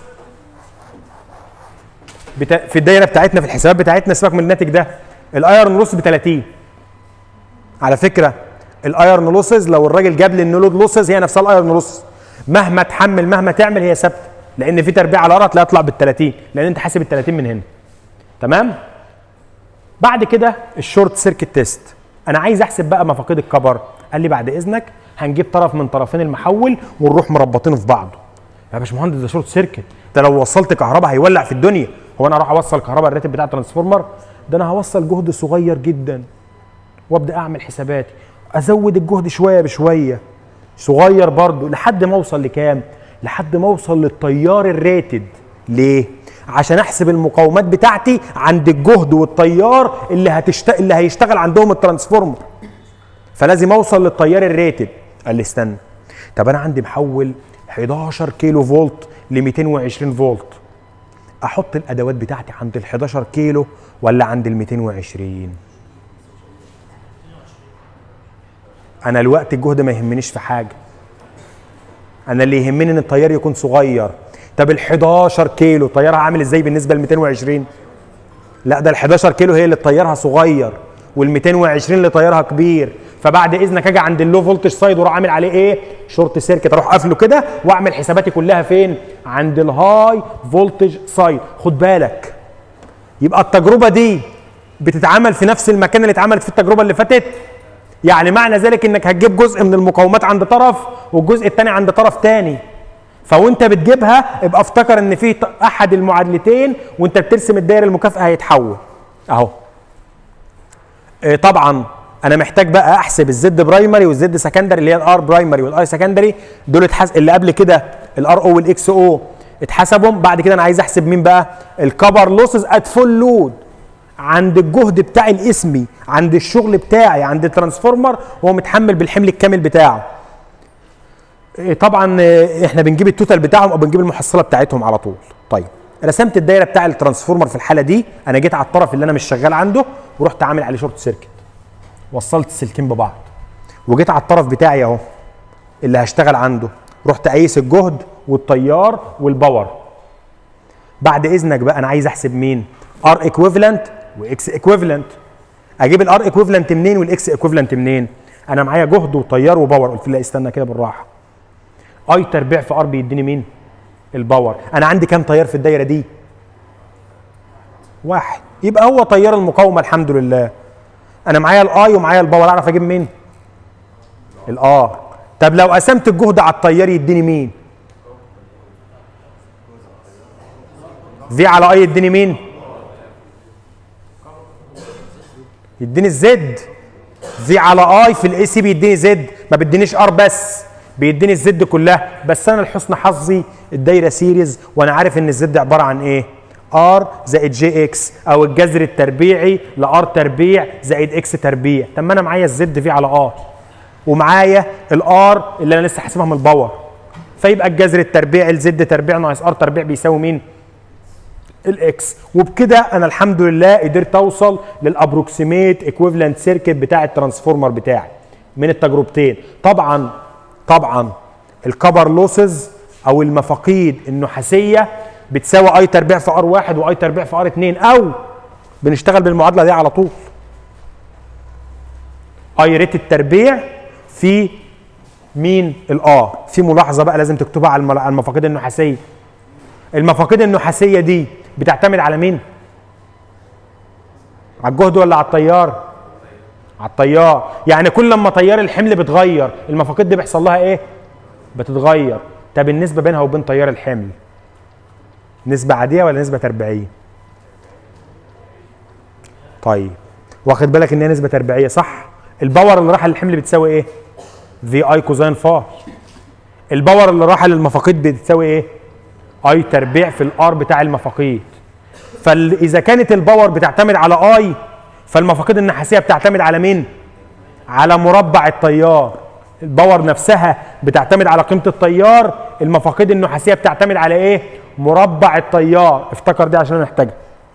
بتا... في الدايره بتاعتنا في الحسابات بتاعتنا سيبك من الناتج ده الايرن لوس ب 30 على فكره الايرن لوسز لو الراجل جاب لي النولود لوسز هي نفسها الايرن لوسز مهما تحمل مهما تعمل هي ثابته لان في تربيع على الارض هتلاقيها تطلع بال 30 لان انت حاسب ال 30 من هنا تمام بعد كده الشورت سيركت تيست انا عايز احسب بقى مفاقيد الكبر قال لي بعد اذنك هنجيب طرف من طرفين المحول ونروح مربطينه في بعضه يا باشمهندس ده شورت سيركت ده لو وصلت كهرباء هيولع في الدنيا هو انا اروح اوصل كهرباء الراتب بتاع الترانسفورمر ده انا هوصل جهد صغير جدا وابدا اعمل حساباتي ازود الجهد شويه بشويه صغير برضو لحد ما اوصل لكام لحد ما اوصل للتيار الريتد ليه عشان احسب المقاومات بتاعتي عند الجهد والتيار اللي هتشت... اللي هيشتغل عندهم الترانسفورمر فلازم اوصل للتيار الريتد قال لي استنى طب انا عندي محول 11 كيلو فولت ل 220 فولت احط الادوات بتاعتي عند ال 11 كيلو ولا عند ال 220 انا الوقت الجهد ما يهمنيش في حاجه انا اللي يهمني ان التيار يكون صغير طب ال 11 كيلو طيارها عامل ازاي بالنسبه ل 220 لا ده ال 11 كيلو هي اللي طيارها صغير وال 220 اللي طيارها كبير فبعد اذنك اجي عند اللو فولتج سايد واروح عامل عليه ايه شورت سيركت اروح قافله كده واعمل حساباتي كلها فين عند الهاي فولتج سايد خد بالك يبقى التجربه دي بتتعمل في نفس المكان اللي اتعملت في التجربه اللي فاتت يعني معنى ذلك انك هتجيب جزء من المقاومات عند طرف والجزء الثاني عند طرف ثاني فوانت بتجيبها ابقى افتكر ان في احد المعادلتين وانت بترسم الدايره المكافئه هيتحول اهو إيه طبعا انا محتاج بقى احسب الزد برايمري والزد سكندري اللي هي الار برايمري والاي سكندري دول اتحس... اللي قبل كده الار او والاكس او اتحسبوا بعد كده انا عايز احسب مين بقى الكبر لوسز ات فول لود عند الجهد بتاعي الاسمي عند الشغل بتاعي عند الترانسفورمر هو متحمل بالحمل الكامل بتاعه إيه طبعا إيه احنا بنجيب التوتال بتاعهم او بنجيب المحصله بتاعتهم على طول طيب رسمت الدايره بتاع الترانسفورمر في الحاله دي انا جيت على الطرف اللي انا مش شغال عنده ورحت عامل عليه شورت سيركت وصلت السلكين ببعض وجيت على الطرف بتاعي اهو اللي هشتغل عنده رحت قايس الجهد والتيار والباور بعد اذنك بقى انا عايز احسب مين ار ايكويفالنت واكس ايكويفالنت اجيب الار ايكويفالنت منين والاكس ايكويفالنت منين انا معايا جهد وتيار وباور قلت لا استنى كده بالراحه اي تربيع في ار بيديني مين الباور انا عندي كام تيار في الدايره دي واحد يبقى هو تيار المقاومه الحمد لله انا معايا الاي ومعايا الباور اعرف اجيب مين الار طب لو قسمت الجهد على التيار يديني مين في على اي يديني مين يديني الزد في على اي في الاي سي بيديني زد ما بيدينيش ار بس بيديني الزد كلها بس انا لحسن حظي الدايره سيريز وانا عارف ان الزد عباره عن ايه ار زائد جي اكس او الجذر التربيعي لار تربيع زائد اكس تربيع طب ما انا معايا الزد في على ار ومعايا الار اللي انا لسه حاسبها من الباور فيبقى الجذر التربيعي لزد تربيع ناقص ار تربيع بيساوي مين الاكس وبكده انا الحمد لله قدرت اوصل للابروكسيميت ايكويفالنت سيركت بتاع الترانسفورمر بتاعي من التجربتين طبعا طبعا الكبر لوسز او المفاقيد النحاسيه بتساوي اي تربيع في ار واحد واي تربيع في ار اتنين او بنشتغل بالمعادله دي على طول اي ريت التربيع في مين الار في ملاحظه بقى لازم تكتبها على المفاقيد النحاسيه المفاقيد النحاسيه دي بتعتمد على مين على الجهد ولا على التيار على التيار يعني كل لما تيار الحمل بتغير المفاقيد دي بيحصل لها ايه بتتغير طب النسبه بينها وبين تيار الحمل نسبه عاديه ولا نسبه تربيعيه طيب واخد بالك ان هي نسبه تربيعيه صح الباور اللي راح للحمل بتساوي ايه في اي كوزين فاي الباور اللي راح للمفاقيد بتساوي ايه اي تربيع في الار بتاع المفاقيد فاذا كانت الباور بتعتمد على اي فالمفاقيد النحاسيه بتعتمد على مين على مربع التيار الباور نفسها بتعتمد على قيمه التيار المفاقيد النحاسيه بتعتمد على ايه مربع التيار افتكر دي عشان محتاجها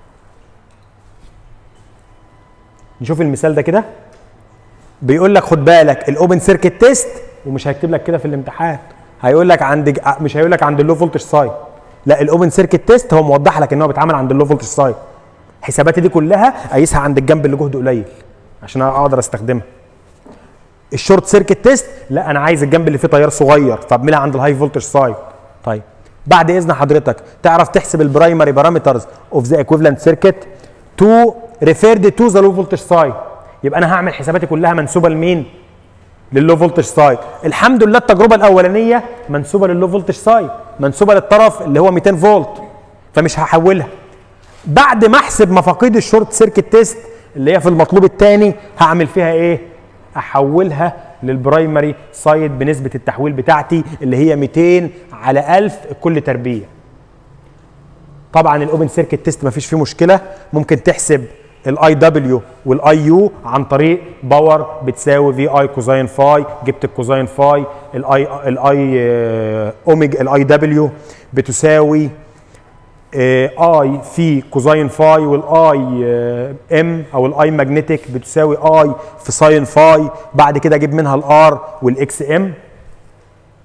نشوف المثال ده كده بيقول لك خد بالك الاوبن سيركت تيست ومش هيكتب لك كده في الامتحان هيقول لك عند مش هيقول لك عند اللو فولتج سايد لا الاوبن سيركت تيست هو موضح لك ان هو بيتعمل عند اللو فولتج سايد حساباتي دي كلها اقيسها عند الجنب اللي جهده قليل عشان اقدر استخدمها الشورت سيركت تيست لا انا عايز الجنب اللي فيه تيار صغير فاعملها عند الهاي فولتج سايد طيب بعد اذن حضرتك تعرف تحسب البرايمري بارامترز اوف ذا ايكويفالنت سيركت تو ريفيرد تو ذا لو فولتج سايد يبقى انا هعمل حساباتي كلها منسوبه لمين لللو فولتج سايد الحمد لله التجربه الاولانيه منسوبه لللو فولتج سايد منسوبه للطرف اللي هو 200 فولت فمش هحولها بعد ما احسب مفاقيد الشورت سيركت تيست اللي هي في المطلوب الثاني هعمل فيها ايه احولها للبرايمري سايد بنسبه التحويل بتاعتي اللي هي 200 على 1000 كل تربيع طبعا الاوبن سيركت تيست مفيش فيه مشكله ممكن تحسب الاي دبليو والاي يو عن طريق باور بتساوي في اي كوزين فاي جبت الكوزين فاي الاي الاي اوميجا الاي دبليو بتساوي اي في كوزين فاي والاي ام او الاي ماجنتيك بتساوي اي في ساين فاي بعد كده اجيب منها الار والاكس ام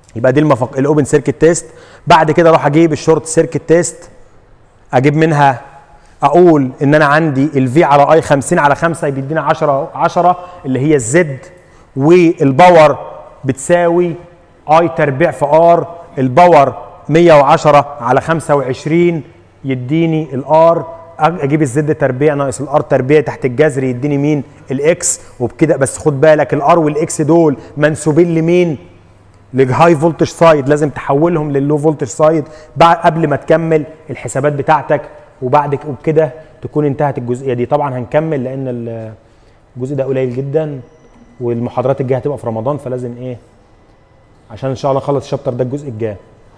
يبقى دي المفق... الاوبن سيركت تيست بعد كده اروح اجيب الشورت سيركت تيست اجيب منها اقول ان انا عندي الفي على اي 50 على 5 بيدينا 10 10 اللي هي الزد والباور بتساوي اي تربيع في ار الباور 110 على 25 يديني الار اجيب الزد تربيع ناقص الار تربيع تحت الجذر يديني مين الاكس وبكده بس خد بالك الار والاكس دول منسوبين لمين للهاي فولتج سايد لازم تحولهم لللو فولتج سايد بعد قبل ما تكمل الحسابات بتاعتك وبعد ك- وبكده تكون انتهت الجزئيه دي طبعا هنكمل لان ال- الجزء ده قليل جدا والمحاضرات الجايه هتبقى في رمضان فلازم ايه عشان ان شاء الله نخلص الشابتر ده الجزء الجاي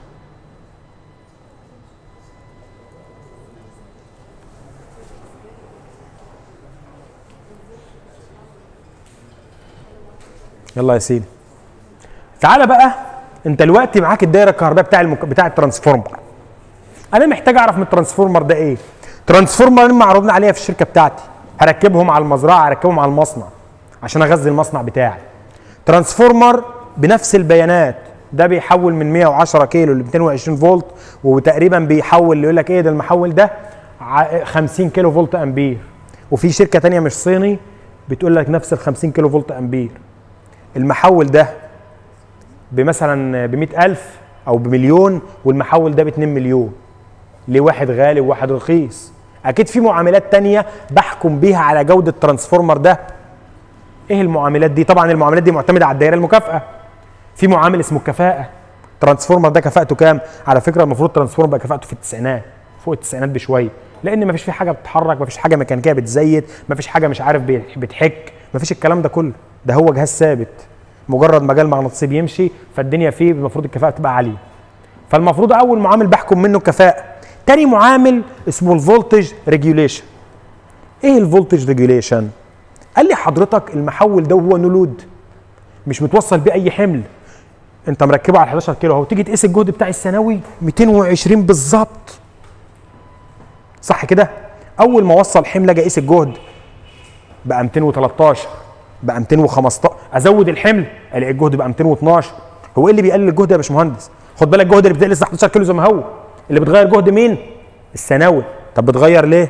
يلا يا سيدي تعالى بقى انت دلوقتي معاك الدايره الكهربائيه بتاع المك... بتاع الترانسفورمر انا محتاج اعرف من الترانسفورمر ده ايه ترانسفورمر اللي معروضين عليها في الشركه بتاعتي هركبهم على المزرعه هركبهم على المصنع عشان اغذي المصنع بتاعي ترانسفورمر بنفس البيانات ده بيحول من 110 كيلو ل 220 فولت وتقريبا بيحول يقول لك ايه ده المحول ده ع- 50 كيلو فولت امبير وفي شركه تانية مش صيني بتقول لك نفس ال 50 كيلو فولت امبير المحول ده بمثلا ب 100000 او بمليون والمحول ده ب 2 مليون ليه واحد غالي وواحد رخيص اكيد في معاملات تانية بحكم بيها على جودة الترانسفورمر ده ايه المعاملات دي طبعا المعاملات دي معتمدة على الدائرة المكافأة في معامل اسمه الكفاءة الترانسفورمر ده كفاءته كام على فكرة المفروض الترانسفورمر بقى كفاءته في التسعينات فوق التسعينات بشوية لان مفيش في حاجة بتتحرك مفيش حاجة ميكانيكية بتزيد مفيش حاجة مش عارف بيح- بتحك مفيش الكلام ده كله ده هو جهاز ثابت مجرد مجال مغناطيسي بيمشي فالدنيا فيه المفروض الكفاءة تبقى عالية فالمفروض اول معامل بحكم منه الكفاءه تاني معامل اسمه الفولتج ريجوليشن ايه الفولتج ريجوليشن قال لي حضرتك المحول ده وهو نولود مش متوصل بيه اي حمل انت مركبه على 11 كيلو اهو تيجي تقيس الجهد بتاع الثانوي 220 بالظبط صح كده اول ما اوصل حمل اجي اقيس الجهد بقى 213 بقى 215 ازود الحمل الاقي الجهد بقى 212 هو ايه اللي بيقلل الجهد يا باشمهندس خد بالك الجهد اللي بتلاقي لسه 11 كيلو زي ما هو اللي بتغير جهد مين الثانوي طب بتغير ليه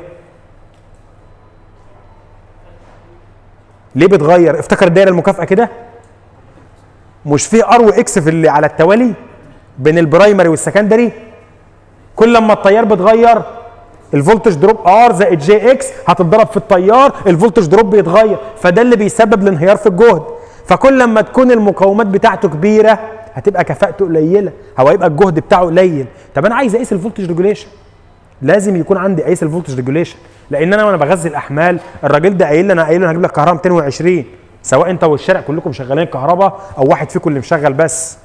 ليه بتغير افتكر الدايره المكافاه كده مش في ار واكس في اللي على التوالي بين البرايمري والسكندري كل لما التيار بتغير الفولتج دروب ار زائد جي اكس هتتضرب في التيار الفولتج دروب بيتغير فده اللي بيسبب الانهيار في الجهد فكل لما تكون المقاومات بتاعته كبيره هتبقى كفاءته قليله هو هيبقى الجهد بتاعه قليل طب انا عايز اقيس الفولتج ريجوليشن لازم يكون عندي قياس الفولتج ريجوليشن لان انا وانا بغذي الاحمال الراجل ده قايل لي انا قايل له انا هجيب لك كهرباء 220 سواء انت والشارع كلكم شغالين كهرباء او واحد فيكم اللي مشغل بس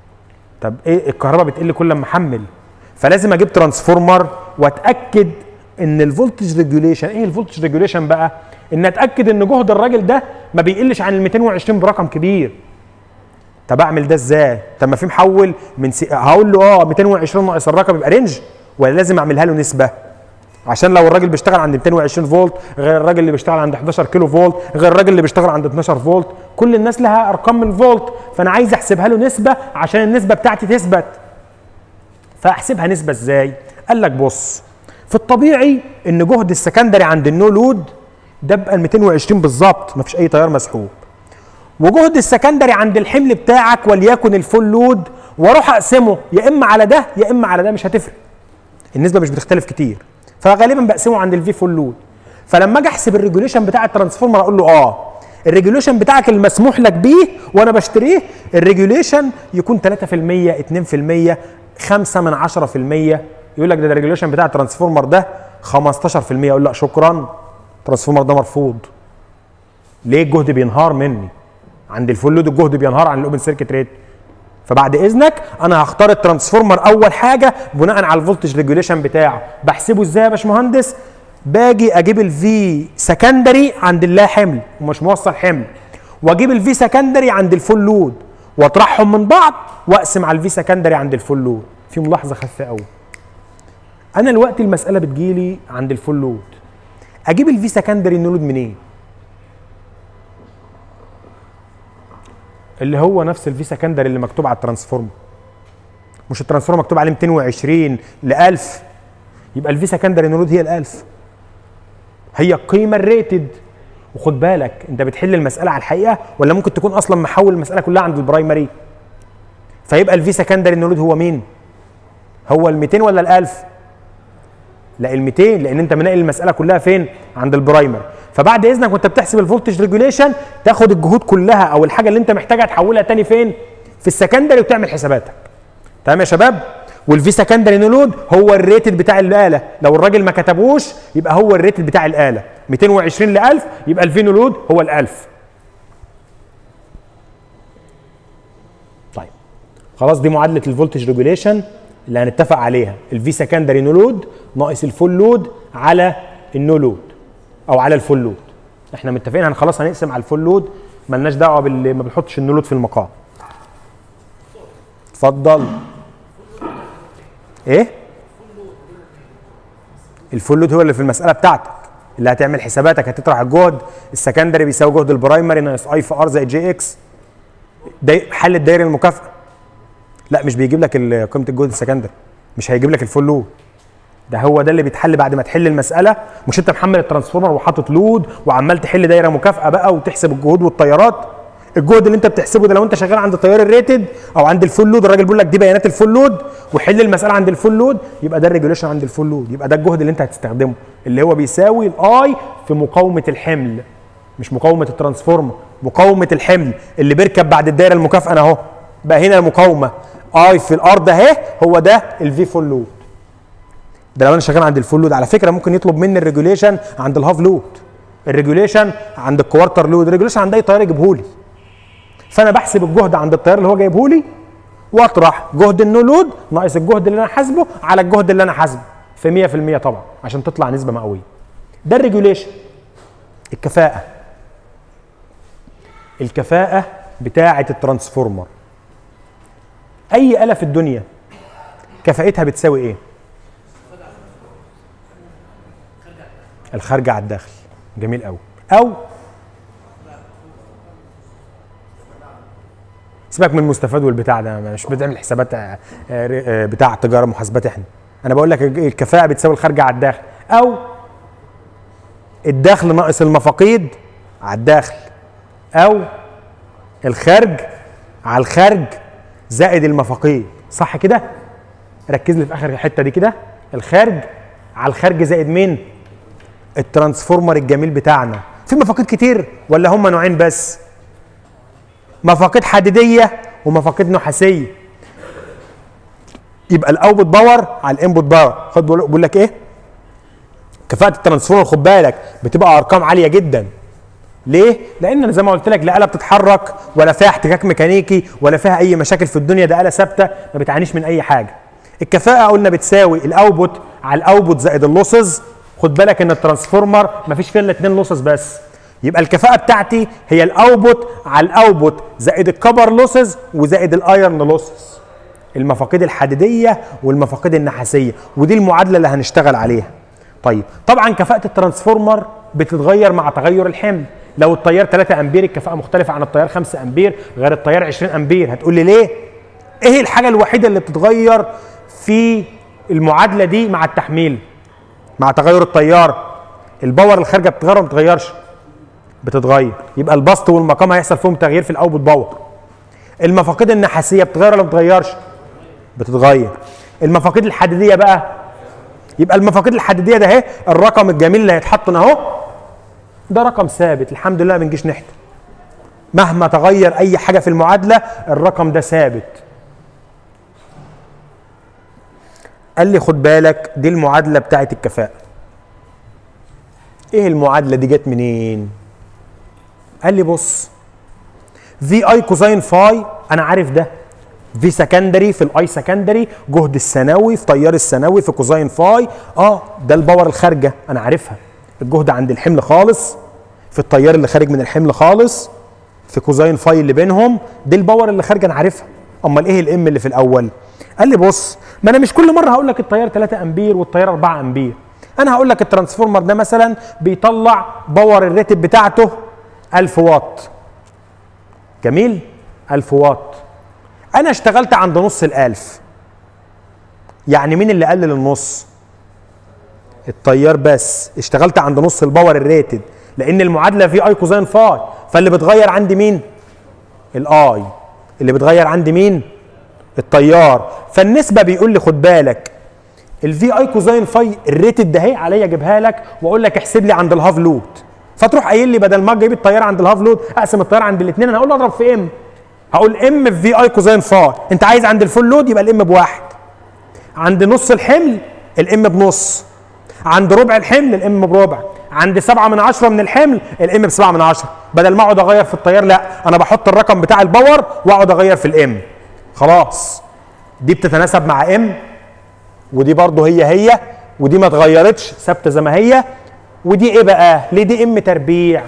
طب ايه الكهرباء بتقل كل لما احمل فلازم اجيب ترانسفورمر واتاكد ان الفولتج ريجوليشن ايه الفولتج ريجوليشن بقى ان اتاكد ان جهد الراجل ده ما بيقلش عن ال 220 برقم كبير طب اعمل ده ازاي طب ما في محول من سي... هقول له اه 220 ناقص الرقم يبقى رينج ولا لازم اعملها له نسبه عشان لو الراجل بيشتغل عند 220 فولت غير الراجل اللي بيشتغل عند 11 كيلو فولت غير الراجل اللي بيشتغل عند 12 فولت كل الناس لها ارقام من فولت فانا عايز احسبها له نسبه عشان النسبه بتاعتي تثبت فاحسبها نسبه ازاي قال لك بص في الطبيعي ان جهد السكندري عند النو لود ده بقى ال 220 بالظبط مفيش اي تيار مسحوب وجهد السكندري عند الحمل بتاعك وليكن الفول لود واروح اقسمه يا اما على ده يا اما على ده مش هتفرق النسبه مش بتختلف كتير فغالبا بقسمه عند الفي فول لود فلما اجي احسب الريجوليشن بتاع الترانسفورمر اقول له اه الريجوليشن بتاعك المسموح لك بيه وانا بشتريه الريجوليشن يكون 3% 2% 5 من 10% يقول لك ده الريجوليشن بتاع الترانسفورمر ده 15% اقول لا شكرا الترانسفورمر ده مرفوض ليه الجهد بينهار مني عند الفول لود الجهد بينهار عن الاوبن سيركت ريت فبعد اذنك انا هختار الترانسفورمر اول حاجه بناء على الفولتج ريجوليشن بتاعه بحسبه ازاي يا باشمهندس باجي اجيب الفي سكندري عند اللا حمل ومش موصل حمل واجيب الفي سكندري عند الفول لود واطرحهم من بعض واقسم على الفي سكندري عند الفول لود في ملاحظه خفيفه قوي انا الوقت المساله بتجيلي عند الفول لود اجيب الفي سكندري النولود منين اللي هو نفس الفي سكندري اللي مكتوب على الترانسفورمر مش الترانسفورمر مكتوب عليه 220 ل 1000 يبقى الفي سكندري نولود هي ال 1000 هي القيمه الريتد وخد بالك انت بتحل المساله على الحقيقه ولا ممكن تكون اصلا محول المساله كلها عند البرايمري فيبقى الفي سكندري نولود هو مين هو ال 200 ولا ال 1000 لا ال 200 لان انت منقل المساله كلها فين عند البرايمر فبعد اذنك وانت بتحسب الفولتج ريجوليشن تاخد الجهود كلها او الحاجه اللي انت محتاجها تحولها تاني فين في السكندري وتعمل حساباتك تمام يا شباب والفي سكندري نولود هو الريتد بتاع الاله لو الراجل ما كتبوش يبقى هو الريتد بتاع الاله 220 ل 1000 يبقى الفي نولود هو ال 1000 طيب خلاص دي معادله الفولتج ريجوليشن اللي هنتفق عليها الفي سكندري نو لود ناقص الفول لود على النو لود او على الفول لود احنا متفقين هن خلاص هنقسم على الفول لود ملناش دعوه باللي ما بنحطش النو لود في المقام اتفضل ايه الفول لود هو اللي في المساله بتاعتك اللي هتعمل حساباتك هتطرح الجهد السكندري بيساوي جهد البرايمري ناقص اي في ار زائد جي اكس ده حل الدايره المكافئه لا مش بيجيب لك ال- قيمه الجهد السكندري مش هيجيب لك الفول لود ده هو ده اللي بيتحل بعد ما تحل المساله مش انت محمل الترانسفورمر وحاطط لود وعمال تحل دايره مكافاه بقى وتحسب الجهود والتيارات الجهد اللي انت بتحسبه ده لو انت شغال عند التيار الريتد او عند الفول لود الراجل بيقول لك دي بيانات الفول لود وحل المساله عند الفول لود يبقى ده الريجوليشن عند الفول لود يبقى ده الجهد اللي انت هتستخدمه اللي هو بيساوي الاي في مقاومه الحمل مش مقاومه الترانسفورمر مقاومه الحمل اللي بيركب بعد الدايره المكافاه اهو بقى هنا المقاومه اي في الارض اهي هو ده الفي فول لود ده لو انا شغال عند الفول لود على فكره ممكن يطلب مني الريجوليشن عند الهاف لود الريجوليشن عند الكوارتر لود الريجوليشن عند اي طيار يجيبه لي فانا بحسب الجهد عند التيار اللي هو جايبه لي واطرح جهد النو لود ناقص الجهد اللي انا حاسبه على الجهد اللي انا حاسبه في 100% طبعا عشان تطلع نسبه مئويه ده الريجوليشن الكفاءه الكفاءه بتاعه الترانسفورمر اي اله في الدنيا كفاءتها بتساوي ايه الخارجه على الداخل جميل قوي او سيبك من المستفاد والبتاع ده مش بتعمل حسابات آه، آه، بتاع تجاره محاسبات احنا انا بقول لك الكفاءه بتساوي الخارجه على الداخل او الدخل ناقص المفاقيد على الداخل او الخارج على الخارج زائد المفاقيد صح كده ركز لي في اخر الحته دي كده الخارج على الخارج زائد مين الترانسفورمر الجميل بتاعنا في مفاقيد كتير ولا هم نوعين بس مفاقيد حديديه ومفاقيد نحاسيه يبقى الاوتبوت باور على الانبوت باور خد بقول بقول لك ايه كفاءه الترانسفورمر خد بالك بتبقى ارقام عاليه جدا ليه؟ لان انا زي ما قلت لك لا اله بتتحرك ولا فيها احتكاك ميكانيكي ولا فيها اي مشاكل في الدنيا ده اله ثابته ما بتعانيش من اي حاجه. الكفاءه قلنا بتساوي الاوتبوت على الاوتبوت زائد اللوسز خد بالك ان الترانسفورمر ما فيش فيه الا اتنين لوسز بس. يبقى الكفاءه بتاعتي هي الاوتبوت على الاوتبوت زائد الكبر لوسز وزائد الايرن لوسز. المفاقيد الحديديه والمفاقيد النحاسيه ودي المعادله اللي هنشتغل عليها. طيب طبعا كفاءه الترانسفورمر بتتغير مع تغير الحمل لو التيار 3 امبير الكفاءه مختلفه عن التيار 5 امبير غير التيار 20 امبير هتقول لي ليه ايه الحاجه الوحيده اللي بتتغير في المعادله دي مع التحميل مع تغير التيار الباور الخارجه بتتغير ولا ما بتتغيرش بتتغير يبقى البسط والمقام هيحصل فيهم تغيير في الاوتبوت باور المفاقيد النحاسيه بتتغير ولا ما بتتغيرش بتتغير المفاقيد الحديديه بقى يبقى المفاقيد الحديديه ده اهي الرقم الجميل اللي هيتحط هنا اهو ده رقم ثابت الحمد لله ما بنجيش نحت مهما تغير اي حاجه في المعادله الرقم ده ثابت قال لي خد بالك دي المعادله بتاعه الكفاءه ايه المعادله دي جت منين قال لي بص في اي كوزين فاي انا عارف ده في سكندري في الاي سكندري جهد الثانوي في تيار الثانوي في كوزين فاي اه ده الباور الخارجه انا عارفها الجهد عند الحمل خالص في التيار اللي خارج من الحمل خالص في كوزين فاي اللي بينهم دي الباور اللي خارجه انا عارفها امال ايه الام اللي في الاول قال لي بص ما انا مش كل مره هقول لك التيار 3 امبير والتيار 4 امبير انا هقول لك الترانسفورمر ده مثلا بيطلع باور الريتد بتاعته 1000 واط جميل 1000 واط انا اشتغلت عند نص الالف يعني مين اللي قلل النص التيار بس اشتغلت عند نص الباور الريتد لان المعادله في اي كوزين فاي فاللي بتغير عندي مين الاي اللي بتغير عندي مين التيار فالنسبه بيقول لي خد بالك الفي اي كوزين فاي الريتد ده اهي عليا اجيبها لك واقول لك احسب لي عند الهاف لود فتروح قايل لي بدل ما اجيب التيار عند الهاف لود اقسم التيار عند الاثنين انا هقول له اضرب في ام هقول ام في في اي كوزين فاي انت عايز عند الفول لود يبقى الام بواحد عند نص الحمل الام بنص عند ربع الحمل الام بربع عند سبعة من عشرة من الحمل الام بسبعة من عشرة بدل ما اقعد اغير في التيار لا انا بحط الرقم بتاع الباور واقعد اغير في الام خلاص دي بتتناسب مع ام ودي برضه هي هي ودي ما اتغيرتش ثابته زي ما هي ودي ايه بقى ليه دي ام تربيع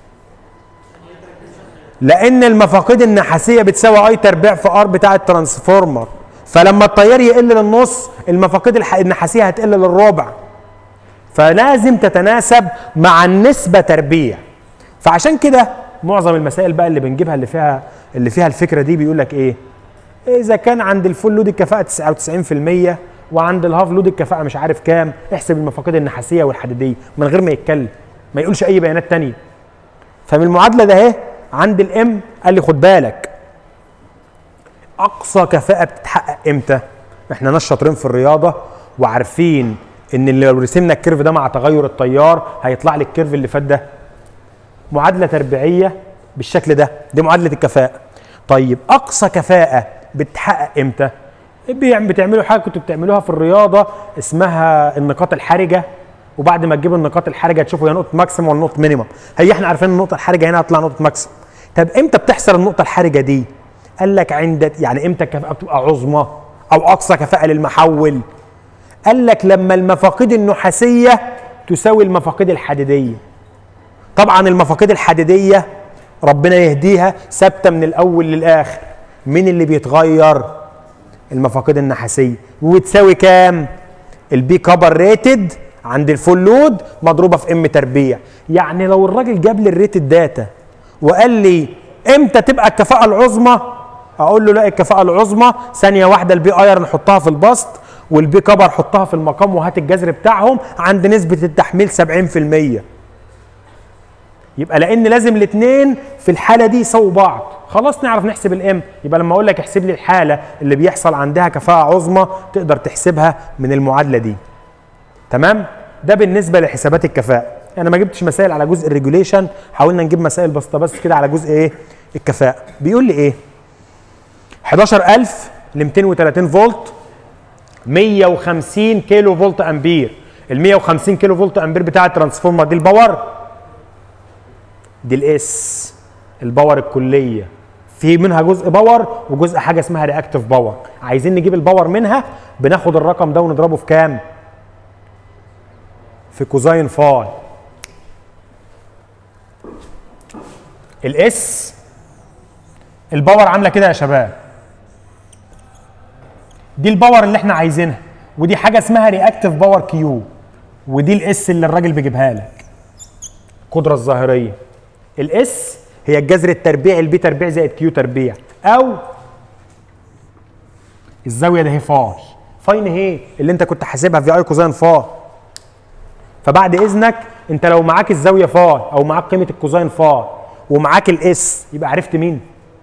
لان المفاقيد النحاسيه بتساوي اي تربيع في ار بتاع الترانسفورمر فلما التيار يقل للنص المفاقيد الح- النحاسيه هتقل للربع فلازم تتناسب مع النسبه تربيع فعشان كده معظم المسائل بقى اللي بنجيبها اللي فيها اللي فيها الفكره دي بيقول لك ايه اذا كان عند الفول لود الكفاءه 99% وعند الهاف لود الكفاءه مش عارف كام احسب المفاقيد النحاسيه والحديديه من غير ما يتكلم ما يقولش اي بيانات تانية فمن المعادله ده اهي عند الام قال لي خد بالك اقصى كفاءه بتتحقق امتى احنا ناس شاطرين في الرياضه وعارفين ان اللي لو رسمنا الكيرف ده مع تغير التيار هيطلع لي الكيرف اللي فات ده معادله تربيعيه بالشكل ده دي معادله الكفاءه طيب اقصى كفاءه بتتحقق امتى بيعم- بتعملوا حاجه كنتوا بتعملوها في الرياضه اسمها النقاط الحرجه وبعد ما تجيبوا النقاط الحرجه تشوفوا هي نقطه ماكسيمم ولا نقطه مينيمم هي احنا عارفين النقطه الحرجه هنا هتطلع نقطه ماكسيمم طب امتى بتحصل النقطه الحرجه دي قال لك عند يعني امتى الكفاءه بتبقى عظمى او اقصى كفاءه للمحول قال لك لما المفاقيد النحاسيه تساوي المفاقيد الحديديه طبعا المفاقيد الحديديه ربنا يهديها ثابته من الاول للاخر مين اللي بيتغير المفاقيد النحاسيه وتساوي كام البي كبر ريتد عند الفول لود مضروبه في ام تربيع يعني لو الراجل جاب لي الريتد داتا وقال لي امتى تبقى الكفاءه العظمى اقول له لا الكفاءه العظمى ثانيه واحده البي اير نحطها في البسط والبي كبر حطها في المقام وهات الجذر بتاعهم عند نسبه التحميل 70% يبقى لان لازم الاثنين في الحاله دي يساووا بعض خلاص نعرف نحسب الام يبقى لما اقول لك احسب لي الحاله اللي بيحصل عندها كفاءه عظمى تقدر تحسبها من المعادله دي تمام ده بالنسبه لحسابات الكفاءه انا ما جبتش مسائل على جزء الريجوليشن حاولنا نجيب مسائل بسيطه بس كده على جزء ايه الكفاءه بيقول لي ايه 11000 ل 230 فولت 150 كيلو فولت امبير ال 150 كيلو فولت امبير بتاع الترانسفورمر دي الباور دي الاس الباور الكليه في منها جزء باور وجزء حاجه اسمها رياكتيف باور عايزين نجيب الباور منها بناخد الرقم ده ونضربه في كام في كوزاين فاي الاس الباور عامله كده يا شباب دي الباور اللي احنا عايزينها ودي حاجه اسمها رياكتيف باور كيو ودي الاس اللي الراجل بيجيبها لك القدره الظاهريه الاس هي الجذر التربيعي البي تربيع زائد كيو تربيع او الزاويه ده هي فاي فاين اهي اللي انت كنت حاسبها في اي كوزين فاي فبعد اذنك انت لو معاك الزاويه فاي او معاك قيمه الكوزين فاي ومعاك الاس يبقى عرفت مين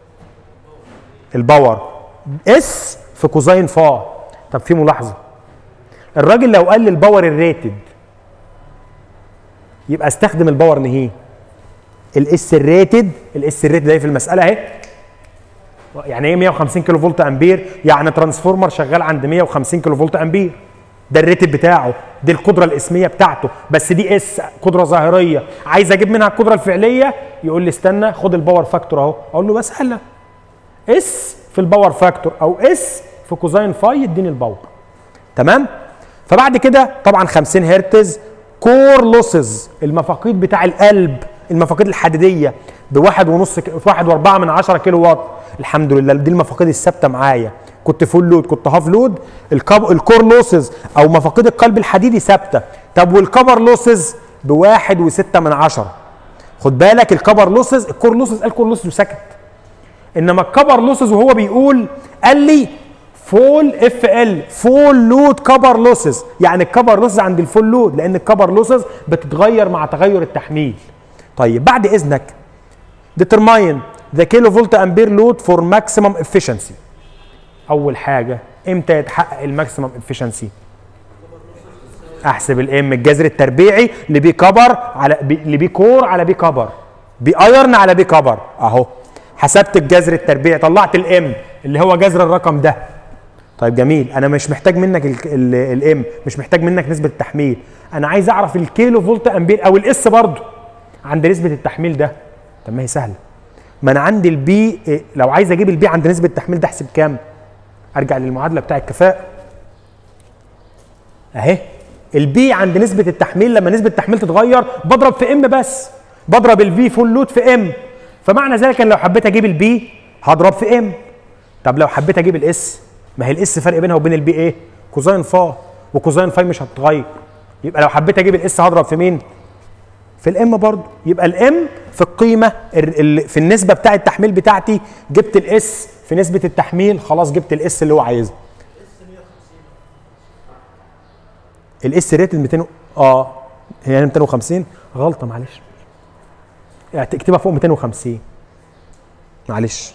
الباور اس في كوزين فاي طب في ملاحظه الراجل لو قال لي الباور الريتد يبقى استخدم الباور نهيه الاس الريتد الاس الريتد اهي في المساله اهي يعني ايه 150 كيلو فولت امبير يعني ترانسفورمر شغال عند 150 كيلو فولت امبير ده الريتد بتاعه دي القدره الاسميه بتاعته بس دي اس قدره ظاهريه عايز اجيب منها القدره الفعليه يقول لي استنى خد الباور فاكتور اهو اقول له بس هلا اس في الباور فاكتور او اس في كوزين فاي يديني الباور تمام فبعد كده طبعا 50 هرتز كور لوسز المفاقيد بتاع القلب المفاقيد الحديديه بواحد ونص ك- في واحد واربعه من عشرة كيلو واط الحمد لله دي المفاقيد الثابته معايا كنت فول لود كنت هاف لود الكب... الكور لوسز او مفاقيد القلب الحديدي ثابته طب والكبر لوسز بواحد وستة من عشرة خد بالك الكبر لوسز الكور لوسز قال كور لوسز وسكت انما الكبر لوسز وهو بيقول قال لي في فول اف ال فول لود كبر لوسز يعني الكبر لوسز عند الفول لود لان الكبر لوسز بتتغير مع تغير التحميل طيب بعد اذنك determine the كيلو فولت امبير لود فور ماكسيمم efficiency اول حاجه امتى يتحقق الماكسيمم efficiency احسب الام الجذر التربيعي لبي كبر على بي لبي كور على بي كبر بي ايرن على بي كبر اهو حسبت الجذر التربيعي طلعت الام اللي هو جذر الرقم ده طيب جميل انا مش محتاج منك الام مش محتاج منك نسبه التحميل انا عايز اعرف الكيلو فولت امبير او الاس برضه عند نسبه التحميل ده طب ما هي سهله ما انا عندي البي إيه، لو عايز اجيب البي عند نسبه التحميل ده احسب كام ارجع للمعادله بتاع الكفاءه اهي البي عند نسبه التحميل لما نسبه التحميل تتغير بضرب في ام بس بضرب الفي فول لود في ام فمعنى ذلك ان لو حبيت اجيب البي هضرب في ام طب لو حبيت اجيب الاس ما هي الاس فرق بينها وبين البي ايه كوزين فا وكوزين فاي مش هتتغير يبقى لو حبيت اجيب الاس هضرب في مين في الام برضه يبقى الام في القيمه في النسبه بتاع التحميل بتاعتي جبت الاس في نسبه التحميل خلاص جبت الاس اللي هو عايزه الاس ريت ال 200 اه هي 250 غلطه معلش يعني تكتبها فوق 250 معلش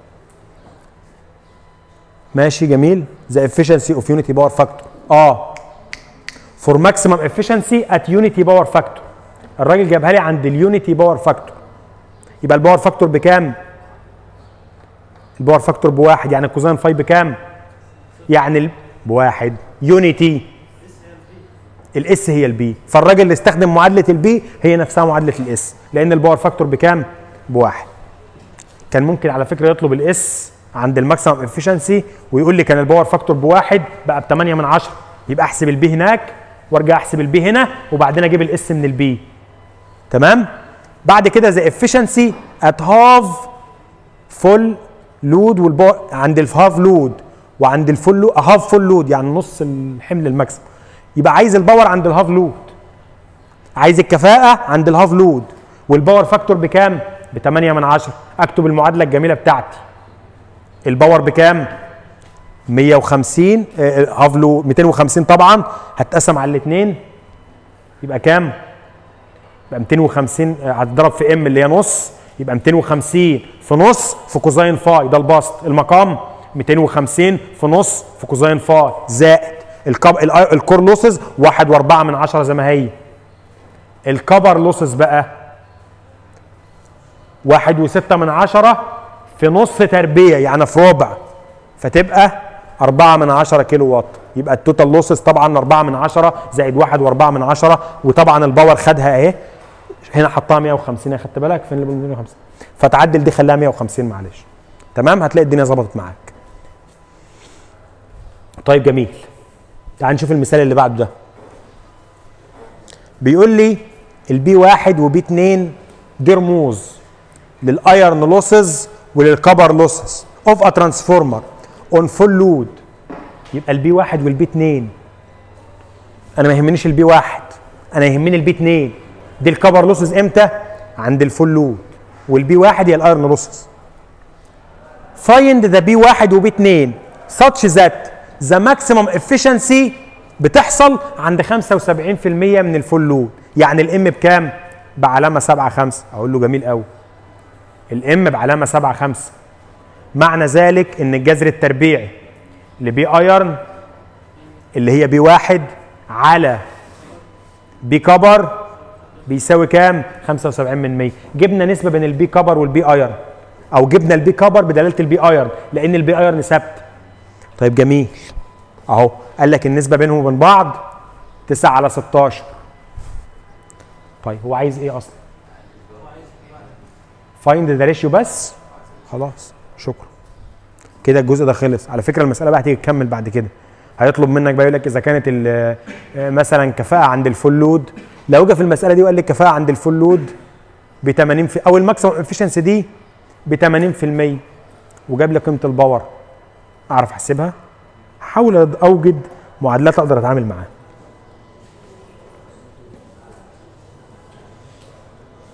ماشي جميل ذا efficiency اوف يونيتي باور فاكتور اه فور ماكسيمم efficiency ات يونيتي باور فاكتور الراجل جابها لي عند اليونيتي باور فاكتور يبقى الباور فاكتور بكام؟ الباور فاكتور بواحد يعني الكوزين فاي بكام؟ يعني بواحد يونيتي الاس هي البي فالراجل اللي استخدم معادله البي هي نفسها معادله الاس لان الباور فاكتور بكام؟ بواحد كان ممكن على فكره يطلب الاس عند الماكسيمم افشنسي ويقول لي كان الباور فاكتور بواحد بقى ب 8 من 10 يبقى احسب البي هناك وارجع احسب البي هنا وبعدين اجيب الاس من البي تمام بعد كده ذا افشنسي ات هاف فول لود والباور عند الهاف لود وعند الفول لود هاف فول لود يعني نص الحمل الماكسيمم يبقى عايز الباور عند الهاف لود عايز الكفاءه عند الهاف لود والباور فاكتور بكام ب 8 من 10 اكتب المعادله الجميله بتاعتي الباور بكام 150 هاف لود 250 طبعا هتقسم على الاثنين يبقى كام يبقى 250 هتضرب في ام اللي هي نص يبقى 250 في نص في كوزين فاي ده البسط المقام 250 في نص في كوزين فاي زائد الكب... الكور لوسز 1 و4 من 10 زي ما هي الكبر لوسز بقى 1 و6 من 10 في نص تربيع يعني في ربع فتبقى 4 من 10 كيلو واط يبقى التوتال لوسز طبعا 4 من 10 زائد 1 و4 من 10 وطبعا الباور خدها اهي هنا حطها 150 خدت بالك فين اللي 150 فتعدل دي خليها 150 معلش تمام هتلاقي الدنيا ظبطت معاك طيب جميل تعال نشوف المثال اللي بعده ده بيقول لي البي واحد وبي اتنين دي رموز للايرن لوسز وللكبر لوسز اوف ا ترانسفورمر اون فول لود يبقى البي واحد والبي اتنين انا ما يهمنيش البي واحد انا يهمني البي اتنين دي الكبر لوسز امتى؟ عند الفول لود والبي واحد هي الايرن لوسز فايند ذا بي واحد وبي اتنين such that ذا ماكسيمم efficiency بتحصل عند 75% من الفول لود يعني الام بكام؟ بعلامه 7 5 اقول له جميل قوي الام بعلامه 7 5 معنى ذلك ان الجذر التربيعي لبي ايرن اللي هي بي واحد على بي كبر بيساوي كام 75 من 100 جبنا نسبه بين البي كبر والبي ايرن او جبنا البي كبر بدلاله البي ايرن لان البي ايرن ثابت طيب جميل اهو قال لك النسبه بينهم وبين بعض 9 على 16 طيب هو عايز ايه اصلا فايند ذا ريشيو بس خلاص شكرا كده الجزء ده خلص على فكره المساله بقى هتيجي تكمل بعد كده هيطلب منك بقى يقول لك اذا كانت مثلا كفاءه عند الفول لود لو جه في المساله دي وقال لي الكفاءه عند الفول لود ب 80 في او الماكسيمم افشنسي دي ب 80% وجاب لي قيمه الباور اعرف احسبها احاول اوجد معادلات اقدر اتعامل معاها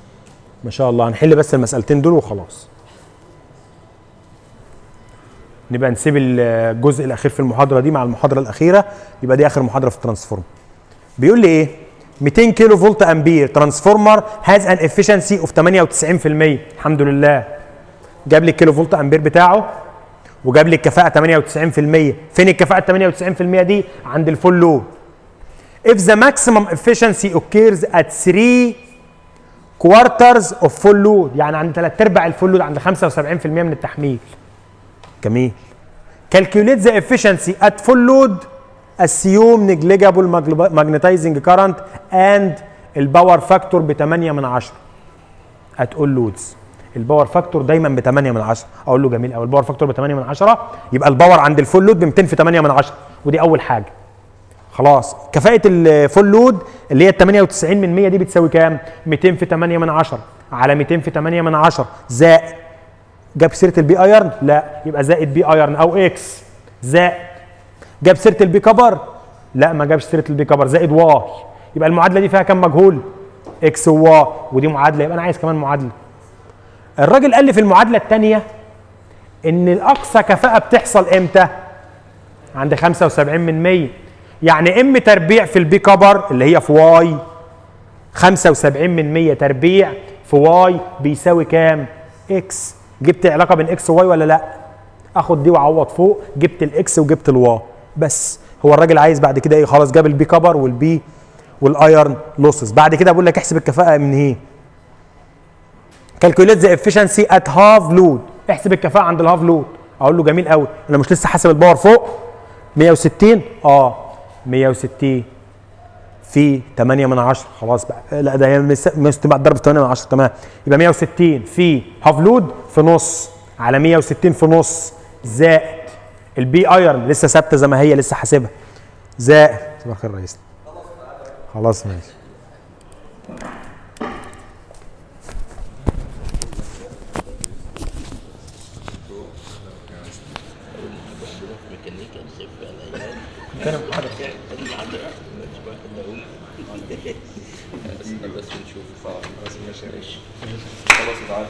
ما شاء الله هنحل بس المسألتين دول وخلاص نبقى نسيب الجزء الاخير في المحاضره دي مع المحاضره الاخيره يبقى دي اخر محاضره في الترانسفورم بيقول لي ايه 200 كيلو فولت امبير ترانسفورمر هاز ان افشنسي اوف 98% الحمد لله جاب لي الكيلو فولت امبير بتاعه وجاب لي الكفاءه 98% فين الكفاءه 98% دي عند الفول لود if the maximum efficiency occurs at 3 quarters of full load يعني عند ثلاث ارباع الفول لود عند 75% من التحميل جميل calculate the efficiency at full load assume negligible magnetizing current and الباور فاكتور ب 8 من 10 at all loads الباور فاكتور دايما ب 8 من 10 اقول له جميل قوي الباور فاكتور ب 8 من 10 يبقى الباور عند الفول لود ب 200 في 8 من 10 ودي اول حاجه خلاص كفاءه الفول لود اللي هي 98 من 100 دي بتساوي كام 200 في 8 من 10 على 200 في 8 من 10 زائد جاب سيره البي ايرن لا يبقى زائد بي ايرن او اكس زائد جاب سيره البي كبر لا ما جابش سيره البي كبر زائد واي يبقى المعادله دي فيها كام مجهول اكس وواي ودي معادله يبقى انا عايز كمان معادله الراجل قال لي في المعادله الثانيه ان الاقصى كفاءه بتحصل امتى عند 75 من 100 يعني ام تربيع في البي كبر اللي هي في واي 75 من 100 تربيع في واي بيساوي كام اكس جبت علاقه بين اكس وواي ولا لا اخد دي واعوض فوق جبت الاكس وجبت الواي بس هو الراجل عايز بعد كده ايه خلاص جاب البي كبر والبي والايرن لوسز بعد كده بقول لك احسب الكفاءه من ايه كالكوليت ذا افشنسي ات هاف لود احسب الكفاءه عند الهاف لود اقول له جميل قوي انا مش لسه حاسب الباور فوق 160 اه 160 في 8 من 10 خلاص بقى لا ده هي 160 بعد ضرب 8 من 10 تمام يبقى 160 في هاف لود في نص على 160 في نص زائد البي ايرن لسه ثابته زي ما هي لسه حاسبها زائد صباح الخير يا ريس خلاص ماشي بس بنشوف خلاص ماشي ماشي خلاص تعالى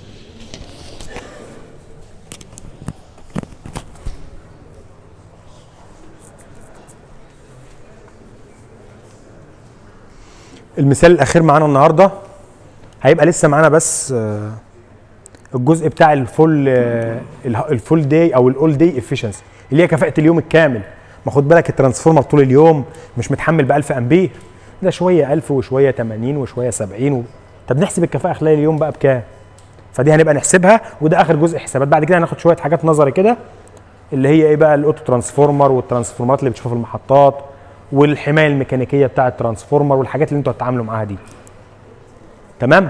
المثال الاخير معانا النهارده هيبقى لسه معانا بس آه، الجزء بتاع الفول آه، اله- الفول داي او الاول داي افشنسي اللي هي كفاءه اليوم الكامل ما خد بالك الترانسفورمر طول اليوم مش متحمل ب 1000 امبير ده شويه 1000 وشويه 80 وشويه 70 و... طب نحسب الكفاءه خلال اليوم بقى بكام فدي هنبقى نحسبها وده اخر جزء حسابات بعد كده هناخد شويه حاجات نظري كده اللي هي ايه بقى الاوتو ترانسفورمر والترانسفورمات اللي بتشوفها في المحطات والحمايه الميكانيكيه بتاعه الترانسفورمر والحاجات اللي انتوا هتتعاملوا معاها دي تمام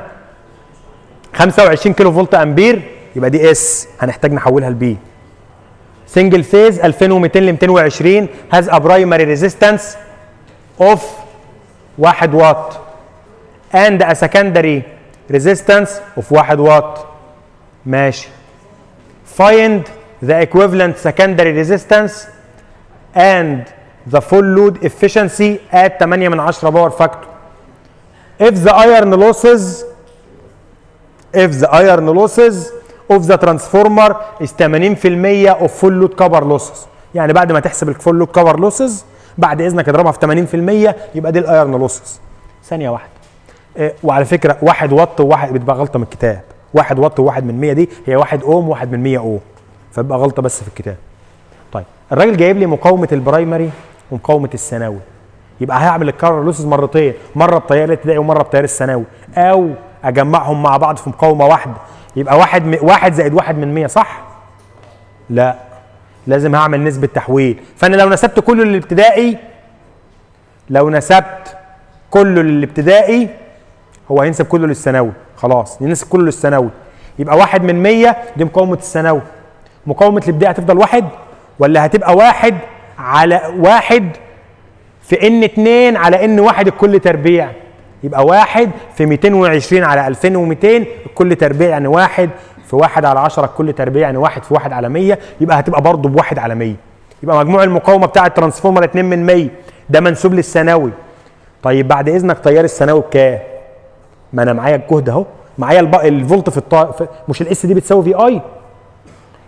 25 كيلو فولت امبير يبقى دي اس هنحتاج نحولها لبي سنجل فيز 2200 ل 220 هاز ا برايمري ريزيستنس اوف 1 واط اند ا سكندري ريزيستنس اوف 1 واط ماشي find the equivalent secondary resistance and the full load efficiency at 8 من 10 باور فاكتور if the iron losses if the iron losses of the transformer is 80% of full load cover losses يعني بعد ما تحسب الفول لود كفر لوسز بعد اذنك اضربها في 80% يبقى دي الايرن لوسز ثانيه واحده إيه وعلى فكره واحد واط وواحد بتبقى غلطه من الكتاب واحد واط وواحد من 100 دي هي واحد اوم وواحد من 100 اوم فبقى غلطه بس في الكتاب طيب الراجل جايب لي مقاومه البرايمري ومقاومه الثانوي يبقى هعمل الكارر لوسز مرتين مره بتيار الابتدائي ومره بتيار الثانوي او اجمعهم مع بعض في مقاومه واحده يبقى واحد م... واحد زائد واحد من 100 صح؟ لا لازم هعمل نسبه تحويل فانا لو نسبت كله للابتدائي لو نسبت كله للابتدائي هو هينسب كله للثانوي خلاص ينسب كله للثانوي يبقى واحد من 100 دي مقاومه الثانوي مقاومه الابتدائي هتفضل واحد ولا هتبقى واحد على واحد في ان 2 على ان واحد الكل تربيع يبقى واحد في 220 على 2200 الكل تربيع يعني واحد في واحد على 10 الكل تربيع يعني واحد في واحد على 100 يبقى هتبقى برضه بواحد على 100 يبقى مجموع المقاومه بتاع الترانسفورمر 2 من 100 ده منسوب للثانوي طيب بعد اذنك تيار الثانوي بكام؟ ما انا معايا الجهد اهو معايا الب... الفولت في, الط... في مش الاس دي بتساوي في اي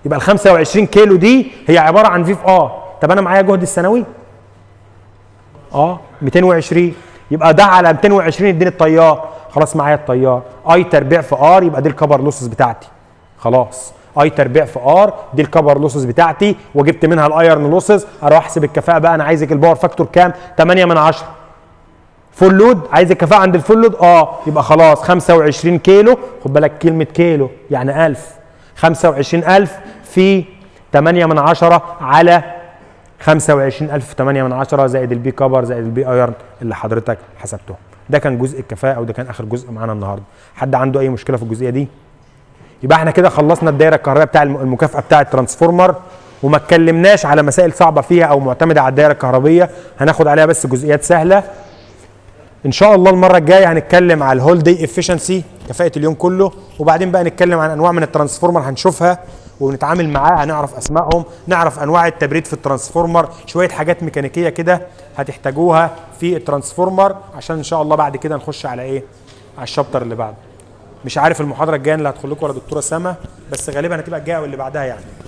يبقى ال 25 كيلو دي هي عباره عن في في ار طب انا معايا جهد السنوي اه 220 يبقى ده على 220 يديني التيار خلاص معايا التيار اي تربيع في ار يبقى دي الكبر لوسز بتاعتي خلاص اي تربيع في ار دي الكبر لوسز بتاعتي وجبت منها الايرن لوسز اروح احسب الكفاءه بقى انا عايزك الباور فاكتور كام 8 من 10 فول لود عايز الكفاءه عند الفول لود اه يبقى خلاص 25 كيلو خد بالك كلمه كيلو يعني 1000 25000 في 8 من 10 على 25000 في 8 من 10 زائد البي كبر زائد البي ايرن اللي حضرتك حسبتهم ده كان جزء الكفاءه وده كان اخر جزء معانا النهارده حد عنده اي مشكله في الجزئيه دي يبقى احنا كده خلصنا الدايره الكهربائيه بتاع الم- المكافاه بتاع الترانسفورمر وما اتكلمناش على مسائل صعبه فيها او معتمده على الدايره الكهربيه هناخد عليها بس جزئيات سهله ان شاء الله المره الجايه هنتكلم على الهول داي افشنسي كفاءه اليوم كله وبعدين بقى نتكلم عن انواع من الترانسفورمر هنشوفها ونتعامل معاها هنعرف اسمائهم نعرف انواع التبريد في الترانسفورمر شويه حاجات ميكانيكيه كده هتحتاجوها في الترانسفورمر عشان ان شاء الله بعد كده نخش على ايه على الشابتر اللي بعده مش عارف المحاضره الجايه اللي هتدخل لكم ولا دكتوره سما بس غالبا هتبقى الجايه واللي بعدها يعني